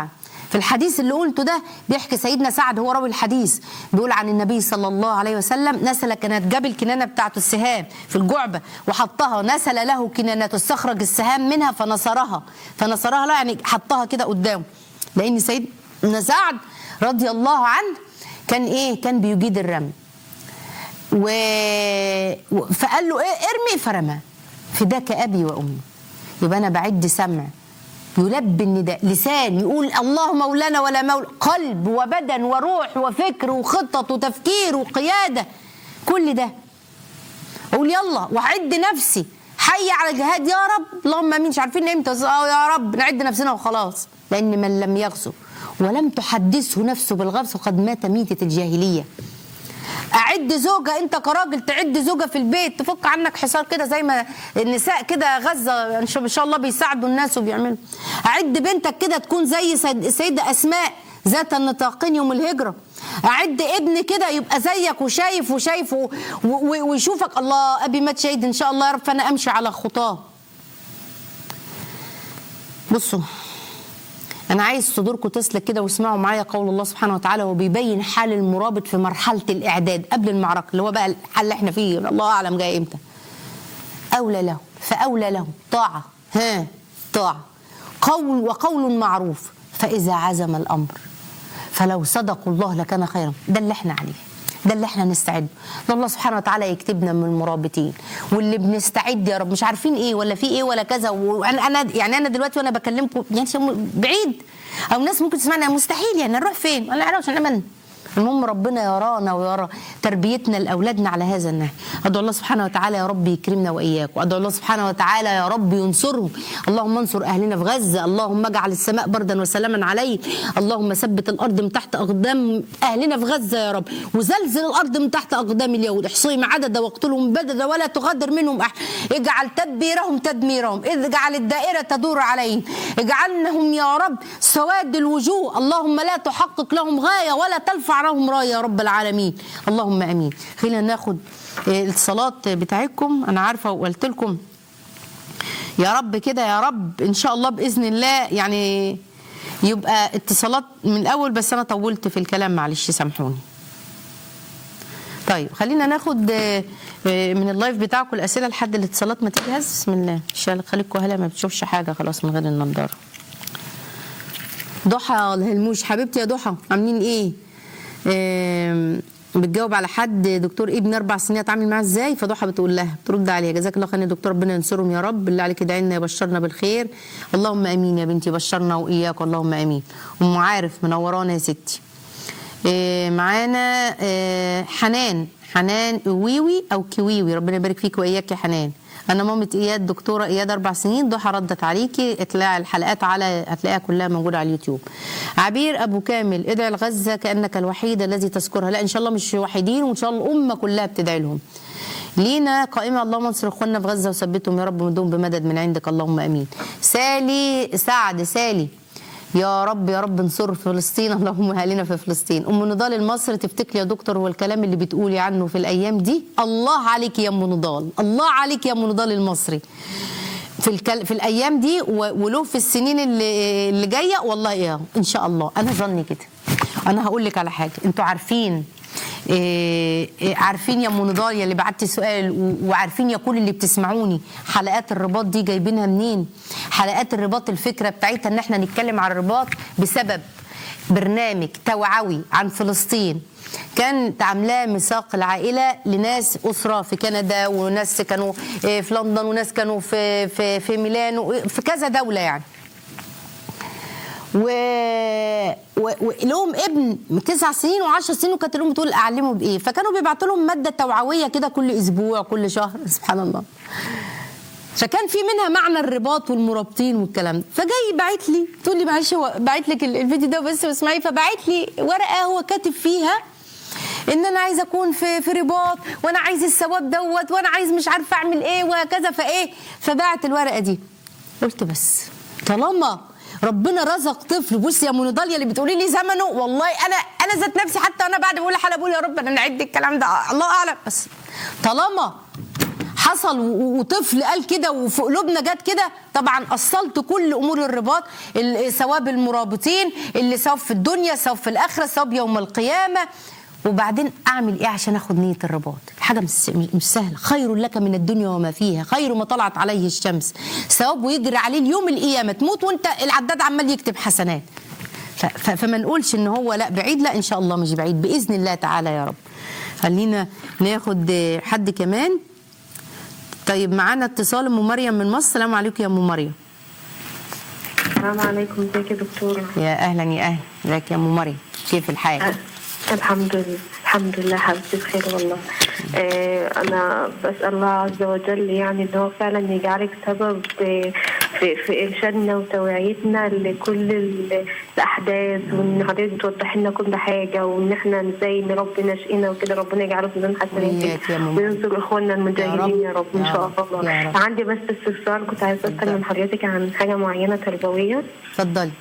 في الحديث اللي قلته ده بيحكي سيدنا سعد هو راوي الحديث بيقول عن النبي صلى الله عليه وسلم نسل كانت جاب الكنانه بتاعته السهام في الجعبه وحطها نسل له كنانته استخرج السهام منها فنصرها فنصرها لا يعني حطها كده قدامه لان سيدنا سعد رضي الله عنه كان ايه كان بيجيد الرمي و... و- فقال له ايه ارمي فرمى فداك ابي وامي يبقى انا بعد سمع يلبي النداء لسان يقول الله مولانا ولا مولى قلب وبدن وروح وفكر وخطط وتفكير وقياده كل ده اقول يلا واعد نفسي حي على الجهاد يا رب اللهم امين مش عارفين امتى اه يا رب نعد نفسنا وخلاص لان من لم يغزو ولم تحدثه نفسه بالغرس فقد مات ميته الجاهليه اعد زوجه انت كراجل تعد زوجه في البيت تفك عنك حصار كده زي ما النساء كده غزه ان شاء إن شاء الله بيساعدوا الناس وبيعملوا اعد بنتك كده تكون زي سيد- السيده اسماء ذات النطاقين يوم الهجره اعد ابن كده يبقى زيك وشايف وشايف و- و- ويشوفك الله ابي مات شهيد ان شاء الله يا رب فانا امشي على خطاه بصوا أنا عايز صدوركم تسلك كده واسمعوا معايا قول الله سبحانه وتعالى وبيبين حال المرابط في مرحلة الإعداد قبل المعركة اللي هو بقى الحل اللي احنا فيه الله أعلم جاي إمتى أولى له فأولى له طاعة ها طاعة قول وقول معروف فإذا عزم الأمر فلو صدقوا الله لكان خيرا ده اللي احنا عليه ده اللي احنا نستعد ده الله سبحانه وتعالى يكتبنا من المرابطين واللي بنستعد يا رب مش عارفين ايه ولا في ايه ولا كذا وانا انا يعني انا دلوقتي وانا بكلمكم يعني بعيد او ناس ممكن تسمعنا مستحيل يعني نروح فين ولا نعرفش نعمل المهم ربنا يرانا ويرى تربيتنا لاولادنا على هذا النهج ادعو الله سبحانه وتعالى يا رب يكرمنا واياك وادعو الله سبحانه وتعالى يا رب ينصرهم اللهم انصر اهلنا في غزه اللهم اجعل السماء بردا وسلاما عليه اللهم ثبت الارض من تحت اقدام اهلنا في غزه يا رب وزلزل الارض من تحت اقدام اليهود احصيهم عددا واقتلهم بددا ولا تغادر منهم احد اجعل تدبيرهم تدميرهم اجعل الدائره تدور عليهم اجعلهم يا رب سواد الوجوه اللهم لا تحقق لهم غايه ولا ترفع لهم رايه يا رب العالمين اللهم امين خلينا ناخد آه، الصلاه بتاعتكم انا عارفه وقلت لكم يا رب كده يا رب ان شاء الله باذن الله يعني يبقى اتصالات من الاول بس انا طولت في الكلام معلش سامحوني طيب خلينا ناخد آه، آه، من اللايف بتاعكم الاسئله لحد الاتصالات ما تجهز بسم الله شال خليكم هلا ما بتشوفش حاجه خلاص من غير النضاره ضحى الهلموش حبيبتي يا ضحى عاملين ايه آم، بتجاوب على حد دكتور ابن اربع سنين اتعامل معاه ازاي فضحى بتقول لها بترد عليها جزاك الله خير يا دكتور ربنا ينصرهم يا رب اللي عليك ادعي لنا يبشرنا بالخير اللهم امين يا بنتي بشرنا واياك اللهم امين ام عارف منورانا يا ستي آه، معانا آه، حنان حنان ويوي او كويوي ربنا يبارك فيك واياك يا حنان انا مامة اياد دكتوره اياد اربع سنين ضحى ردت عليكي اطلعي الحلقات على هتلاقيها كلها موجوده على اليوتيوب عبير ابو كامل ادعي لغزه كانك الوحيد الذي تذكرها لا ان شاء الله مش وحيدين وان شاء الله الامه كلها بتدعي لهم لينا قائمة اللهم انصر اخواننا في غزة وثبتهم يا رب ومدهم بمدد من عندك اللهم امين سالي سعد سالي يا رب يا رب انصر فلسطين اللهم اهلنا في فلسطين ام نضال المصري تفتكري يا دكتور هو الكلام اللي بتقولي عنه في الايام دي الله عليك يا ام نضال الله عليك يا ام نضال المصري في الكل... في الايام دي و... وله في السنين اللي اللي جايه والله يا ان شاء الله انا ظني كده انا هقول لك على حاجه انتوا عارفين إيه إيه عارفين يا ام نضال يا اللي بعتي سؤال و- وعارفين يا كل اللي بتسمعوني حلقات الرباط دي جايبينها منين حلقات الرباط الفكره بتاعتها ان احنا نتكلم عن الرباط بسبب برنامج توعوي عن فلسطين كان عاملاه ميثاق العائله لناس اسره في كندا وناس كانوا إيه، في لندن وناس كانوا في في في ميلانو في كذا دوله يعني و... و... ولهم ابن تسع سنين وعشر سنين وكانت لهم بتقول اعلمه بايه فكانوا بيبعتوا لهم ماده توعويه كده كل اسبوع كل شهر سبحان الله فكان في منها معنى الرباط والمرابطين والكلام ده فجاي باعت لي تقول لي معلش هو باعت لك ال- الفيديو ده بس واسمعي فباعت لي ورقه هو كاتب فيها ان انا عايزه اكون في في رباط وانا عايز الثواب دوت وانا عايز مش عارفه اعمل ايه وهكذا فايه فبعت الورقه دي قلت بس طالما ربنا رزق طفل بصي يا منضال اللي بتقولي لي زمنه والله انا انا ذات نفسي حتى انا بعد ما بقول الحلقه بقول يا رب انا نعد الكلام ده الله اعلم بس طالما حصل و- وطفل قال كده وفي قلوبنا جت كده طبعا اصلت كل امور الرباط ال- ثواب المرابطين اللي ثواب في الدنيا ثواب في الاخره ثواب يوم القيامه وبعدين اعمل ايه عشان اخد نيه الرباط حاجه مش مش سهله خير لك من الدنيا وما فيها خير ما طلعت عليه الشمس ثواب ويجري عليه اليوم القيامه تموت وانت العداد عمال يكتب حسنات ف- ف- فما نقولش ان هو لا بعيد لا ان شاء الله مش بعيد باذن الله تعالى يا رب خلينا ناخد آه، حد كمان طيب معانا اتصال ام مريم من مصر السلام عليكم يا ام مريم السلام عليكم ازيك يا دكتورة يا اهلا يا اهلا ازيك يا ام مريم كيف الحال أه، الحمد لله الحمد لله حبيبتي بخير والله آه انا بسال الله عز وجل يعني ان هو فعلا يجعلك سبب آه، في, في ارشادنا وتوعيتنا لكل ال- الاحداث وان حضرتك بتوضح لنا كل حاجه وان احنا ازاي نربي نشئنا وكده ربنا يجعله في ميزان وإياك يا حسناتك ماما. وينصر اخواننا المجاهدين يا رب ان يا شاء رب، الله يا رب. عندي بس استفسار كنت عايزه اسال من حضرتك عن حاجه معينه تربويه اتفضلي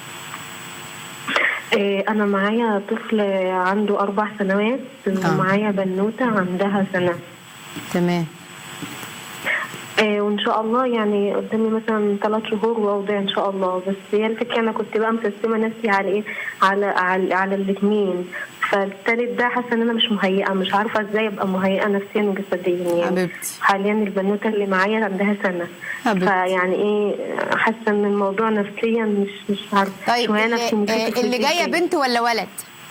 إيه، أنا معايا طفل عنده أربع سنوات ومعايا بنوتة عندها سنة تمام إيه، وإن شاء الله يعني قدامي مثلا ثلاث شهور وأوضع إن شاء الله بس هي الفكرة أنا كنت بقى مسستمة نفسي على إيه على على, على الاتنين فالتالت ده حاسة إن أنا مش مهيئة مش عارفة إزاي أبقى مهيئة نفسيا وجسديا يعني حبيبتي. حاليا البنوتة اللي معايا عندها سنة حبيبتي. فيعني إيه حاسة إن الموضوع نفسيا مش مش عارفة طيب شوية اللي, نفسي مشاكل في اللي البيت جايه كده. بنت ولا ولد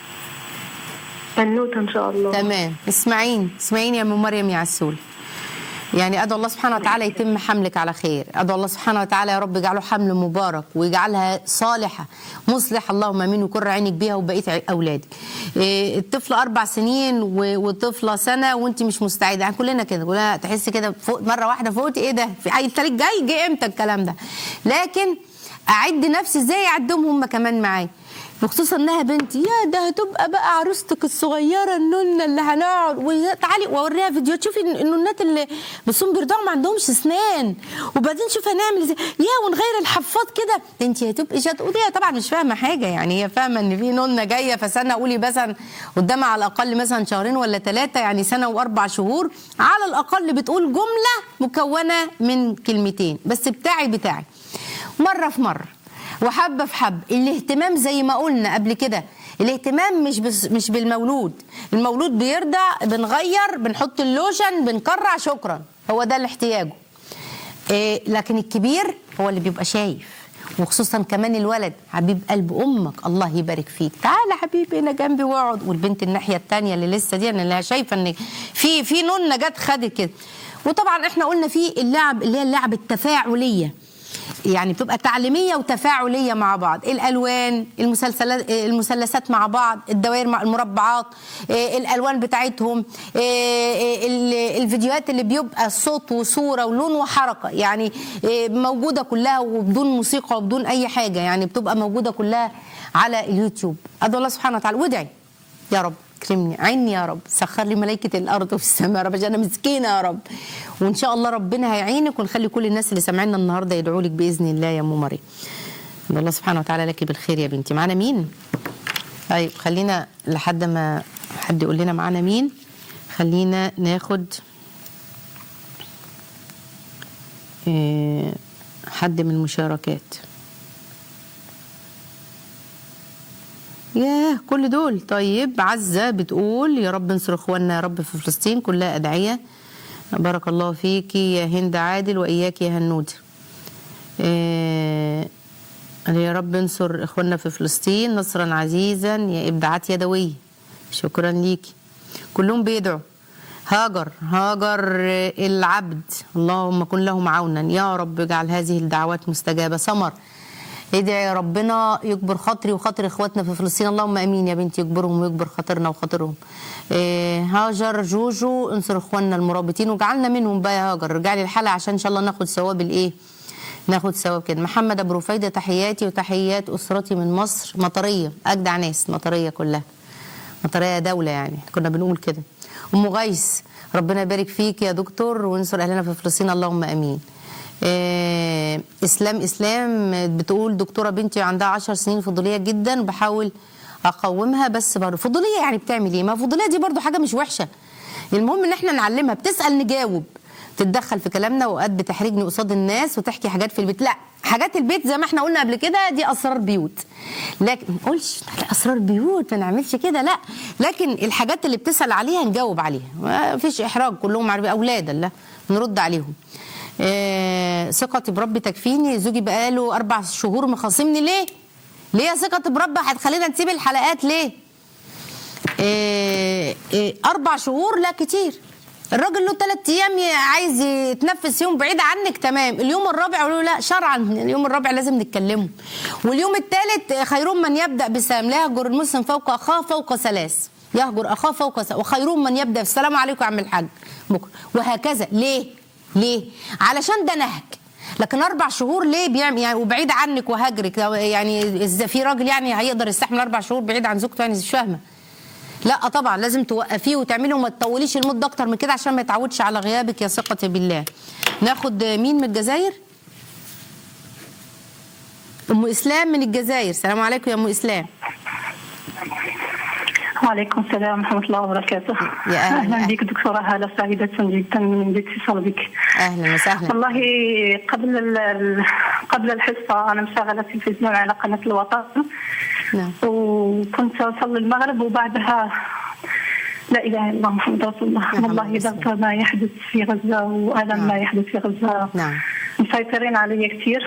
بنوتة إن شاء الله تمام اسمعيني اسمعيني يا ام مريم يا عسول يعني ادعو الله سبحانه وتعالى يتم حملك على خير ادعو الله سبحانه وتعالى يا رب يجعله حمل مبارك ويجعلها صالحه مصلح اللهم امين وكر عينك بيها وبقيه ع- اولادك إيه، الطفل اربع سنين و- وطفله سنه وانت مش مستعده يعني كلنا كده كلنا تحس كده فوق مره واحده فوت ايه ده في عيل تالت جاي جه امتى الكلام ده لكن اعد نفسي ازاي اعدهم هم كمان معايا بخصوص انها بنتي يا ده هتبقى بقى عروستك الصغيره النونه اللي هنقعد وتعالي واوريها فيديوهات شوفي النونات اللي بس هم بيرضعوا ما عندهمش اسنان وبعدين شوفي هنعمل ازاي يا ونغير الحفاض كده ده انت هتبقي شات ودي طبعا مش فاهمه حاجه يعني هي فاهمه ان في نونه جايه فسنه قولي مثلا قدامها على الاقل مثلا شهرين ولا ثلاثه يعني سنه واربع شهور على الاقل بتقول جمله مكونه من كلمتين بس بتاعي بتاعي مره في مره وحبه في حب الاهتمام زي ما قلنا قبل كده الاهتمام مش بس مش بالمولود المولود بيرضع بنغير بنحط اللوشن بنكرع شكرا هو ده اللي احتياجه إيه لكن الكبير هو اللي بيبقى شايف وخصوصا كمان الولد حبيب قلب امك الله يبارك فيك تعالى حبيبي هنا جنبي واقعد والبنت الناحيه الثانيه اللي لسه دي انا اللي شايفه ان في في نونه جت خدت كده وطبعا احنا قلنا في اللعب اللي هي اللعب التفاعليه يعني بتبقى تعليميه وتفاعليه مع بعض الالوان المسلسلات المثلثات مع بعض الدوائر مع المربعات إيه، الالوان بتاعتهم إيه، ال- الفيديوهات اللي بيبقى صوت وصوره ولون وحركه يعني إيه، موجوده كلها وبدون موسيقى وبدون اي حاجه يعني بتبقى موجوده كلها على اليوتيوب ادعو الله سبحانه وتعالى وادعي يا رب كرمني عيني يا رب سخر لي ملائكة الأرض والسماء يا رب عشان أنا مسكينة يا رب وإن شاء الله ربنا هيعينك ونخلي كل الناس اللي سامعيننا النهاردة يدعوا لك بإذن الله يا أم مريم إن الله سبحانه وتعالى لك بالخير يا بنتي معانا مين؟ طيب خلينا لحد ما حد يقول لنا معانا مين خلينا ناخد إيه، حد من المشاركات ياه كل دول طيب عزة بتقول يا رب انصر اخواننا يا رب في فلسطين كلها أدعية بارك الله فيكي يا هند عادل وإياك يا هنود إيه يا رب انصر اخواننا في فلسطين نصرا عزيزا يا ابداعات يدوية شكرا ليكي كلهم بيدعوا هاجر هاجر العبد اللهم كن لهم عونا يا رب اجعل هذه الدعوات مستجابة سمر ادعي يا ربنا يكبر خاطري وخاطر اخواتنا في فلسطين اللهم امين يا بنتي يكبرهم ويكبر خاطرنا وخاطرهم إيه هاجر جوجو انصر اخواننا المرابطين وجعلنا منهم بقى يا هاجر رجع لي الحلقه عشان ان شاء الله ناخد ثواب الايه ناخد ثواب كده محمد ابو رفيده تحياتي وتحيات اسرتي من مصر مطريه اجدع ناس مطريه كلها مطريه دوله يعني كنا بنقول كده ام غيث ربنا يبارك فيك يا دكتور وانصر اهلنا في فلسطين اللهم امين إيه اسلام اسلام بتقول دكتوره بنتي عندها 10 سنين فضوليه جدا بحاول اقومها بس برضه فضوليه يعني بتعمل ايه ما فضوليه دي برضه حاجه مش وحشه المهم ان احنا نعلمها بتسال نجاوب تتدخل في كلامنا واوقات بتحرجني قصاد الناس وتحكي حاجات في البيت لا حاجات البيت زي ما احنا قلنا قبل كده دي اسرار بيوت لكن ما نقولش لا، اسرار بيوت ما نعملش كده لا لكن الحاجات اللي بتسال عليها نجاوب عليها ما فيش احراج كلهم عارفين اولاد لا نرد عليهم آه، ثقتي بربي تكفيني زوجي بقاله اربع شهور مخاصمني ليه ليه يا ثقتي بربي هتخلينا نسيب الحلقات ليه إيه إيه اربع شهور لا كتير الراجل له ثلاث ايام ي- عايز يتنفس يوم بعيد عنك تمام اليوم الرابع قالوا له لا شرعا اليوم الرابع لازم نتكلمه واليوم الثالث خير من يبدا بسلام لا يهجر المسلم فوق اخاه فوق ثلاث يهجر اخاه فوق ثلاث وخير من يبدا بالسلام عليكم يا عم الحاج بكره وهكذا ليه ليه علشان ده نهج لكن اربع شهور ليه بيعمل يعني وبعيد عنك وهجرك يعني ازاي في راجل يعني هيقدر يستحمل اربع شهور بعيد عن زوجته يعني مش فاهمه لا طبعا لازم توقفيه وتعملي وما تطوليش المده اكتر من كده عشان ما يتعودش على غيابك يا ثقتي بالله ناخد مين من الجزائر ام اسلام من الجزائر السلام عليكم يا ام اسلام وعليكم السلام ورحمة الله وبركاته يا أهلا. أهلا بك دكتورة هالة سعيدة جدا بالاتصال بك اهلا وسهلا والله قبل ال- قبل الحصة أنا مشغلة التلفزيون على قناة الوطن نعم وكنت أصلي المغرب وبعدها لا إله إلا الله محمد رسول الله محمد والله رسول ضغط ما يحدث في غزة وألم ما يحدث في غزة نعم. مسيطرين علي كثير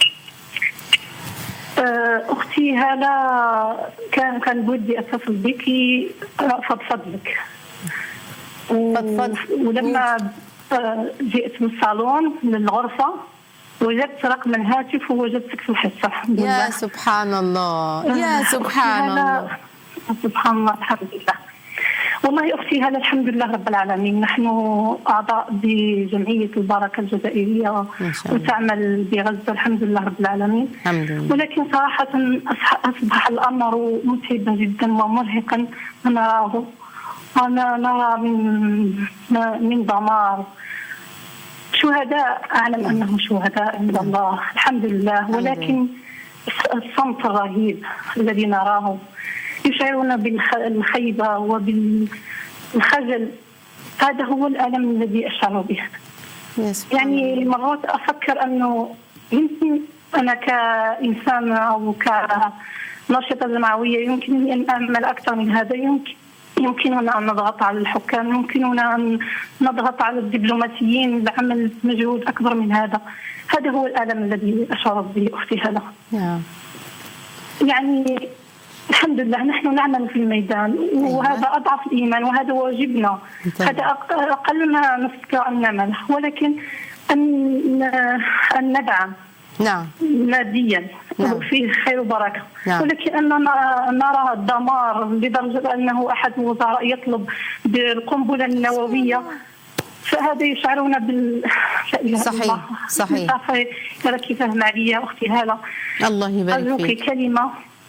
آه، اختي هاله كان كان بودي اتصل بك فضفض لك و- فضفض. ولما آه، جئت من الصالون للغرفه وجدت رقم الهاتف ووجدتك في الحصه الحمد يا لله سبحان الله يا أختي سبحان هالة- الله سبحان الله الحمد لله والله اختي هذا الحمد لله رب العالمين نحن اعضاء بجمعيه البركه الجزائريه ما شاء الله. وتعمل بغزه الحمد لله رب العالمين الحمد لله ولكن صراحه أصح- اصبح الامر متعبا جدا ومرهقا نراه انا نرى من من دمار شهداء اعلم انهم شهداء عند الله الحمد لله ولكن الصمت الرهيب الذي نراه يشعرنا بالخيبه وبالخجل هذا هو الالم الذي اشعر به يا سبحان يعني مرات افكر انه يمكن انا كانسان او كناشطه جمعويه يمكنني ان اعمل اكثر من هذا يمكن يمكننا ان نضغط على الحكام يمكننا ان نضغط على الدبلوماسيين لعمل مجهود اكبر من هذا هذا هو الالم الذي اشارت به اختي هلا نعم يعني الحمد لله نحن نعمل في الميدان وهذا اضعف الايمان وهذا واجبنا طبعا. هذا أق- اقل ما نستطيع ان نعمله ولكن ان ان ندعم نعم ماديا نعم. فيه خير وبركه نعم. ولكن اننا نرى الدمار لدرجه انه احد الوزراء يطلب بالقنبله النوويه فهذا يشعرنا بال لا إله إلا صحيح، الله. صحيح. صحيح راكي فاهمه عليا اختي هاله الله يبارك أرجوك فيك كلمة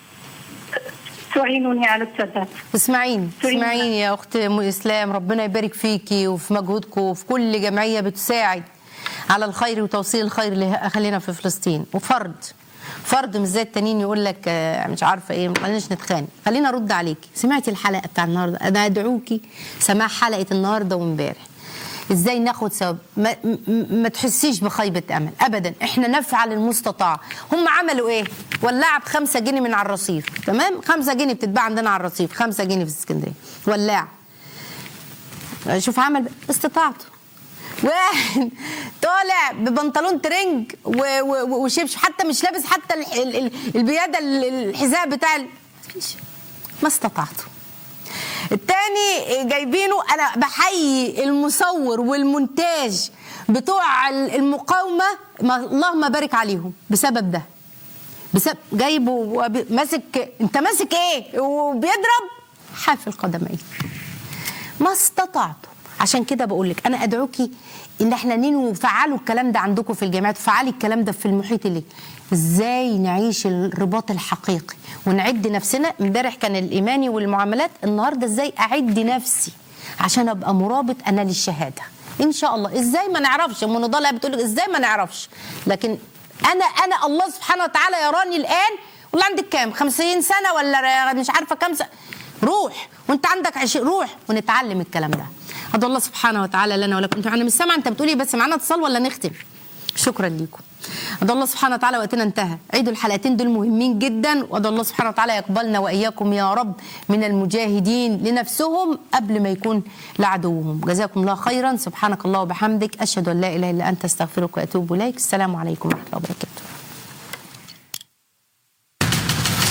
تعينني على الثبات اسمعيني تريد- اسمعيني يا اخت ام اسلام ربنا يبارك فيكي وفي مجهودكم وفي كل جمعيه بتساعد على الخير وتوصيل الخير لاهالينا في فلسطين وفرد فرد مش زي التانيين يقول لك آه، مش عارفه ايه ما خليناش نتخانق خلينا ارد عليكي سمعتي الحلقه بتاع النهارده انا ادعوكي سماع حلقه النهارده وامبارح ازاي ناخد ثواب ما, م- ما تحسيش بخيبه امل ابدا احنا نفعل المستطاع هم عملوا ايه ولاعه بخمسة جنيه من على الرصيف تمام خمسة جنيه بتتباع عندنا على الرصيف خمسة جنيه في اسكندريه ولاعه شوف عمل استطاعته واحد طالع ببنطلون ترنج و- و- وشبش حتى مش لابس حتى ال- ال- ال- البياده ال- الحذاء بتاع ال- مفيش ما استطعته التاني جايبينه انا بحيي المصور والمونتاج بتوع المقاومه ما اللهم بارك عليهم بسبب ده بسبب جايبه وب- ماسك انت ماسك ايه وبيضرب حافي القدمين ما استطعتم عشان كده بقول لك انا ادعوكي ان احنا ننوي فعلوا الكلام ده عندكم في الجامعات فعلي الكلام ده في المحيط اللي ازاي نعيش الرباط الحقيقي ونعد نفسنا امبارح كان الايماني والمعاملات النهارده ازاي اعد نفسي عشان ابقى مرابط انا للشهاده ان شاء الله ازاي ما نعرفش ام نضال بتقول لك ازاي ما نعرفش لكن انا انا الله سبحانه وتعالى يراني الان والله عندك كام 50 سنه ولا مش عارفه كام سنه روح وانت عندك عشرين روح ونتعلم الكلام ده ادعو الله سبحانه وتعالى لنا ولكم انتوا انا مش سامعه انت بتقولي بس معانا اتصال ولا نختم شكرا لكم ادعو الله سبحانه وتعالى وقتنا انتهى عيدوا الحلقتين دول مهمين جدا وادعو الله سبحانه وتعالى يقبلنا واياكم يا رب من المجاهدين لنفسهم قبل ما يكون لعدوهم جزاكم الله خيرا سبحانك الله وبحمدك اشهد ان لا اله الا انت استغفرك واتوب اليك السلام عليكم ورحمه الله وبركاته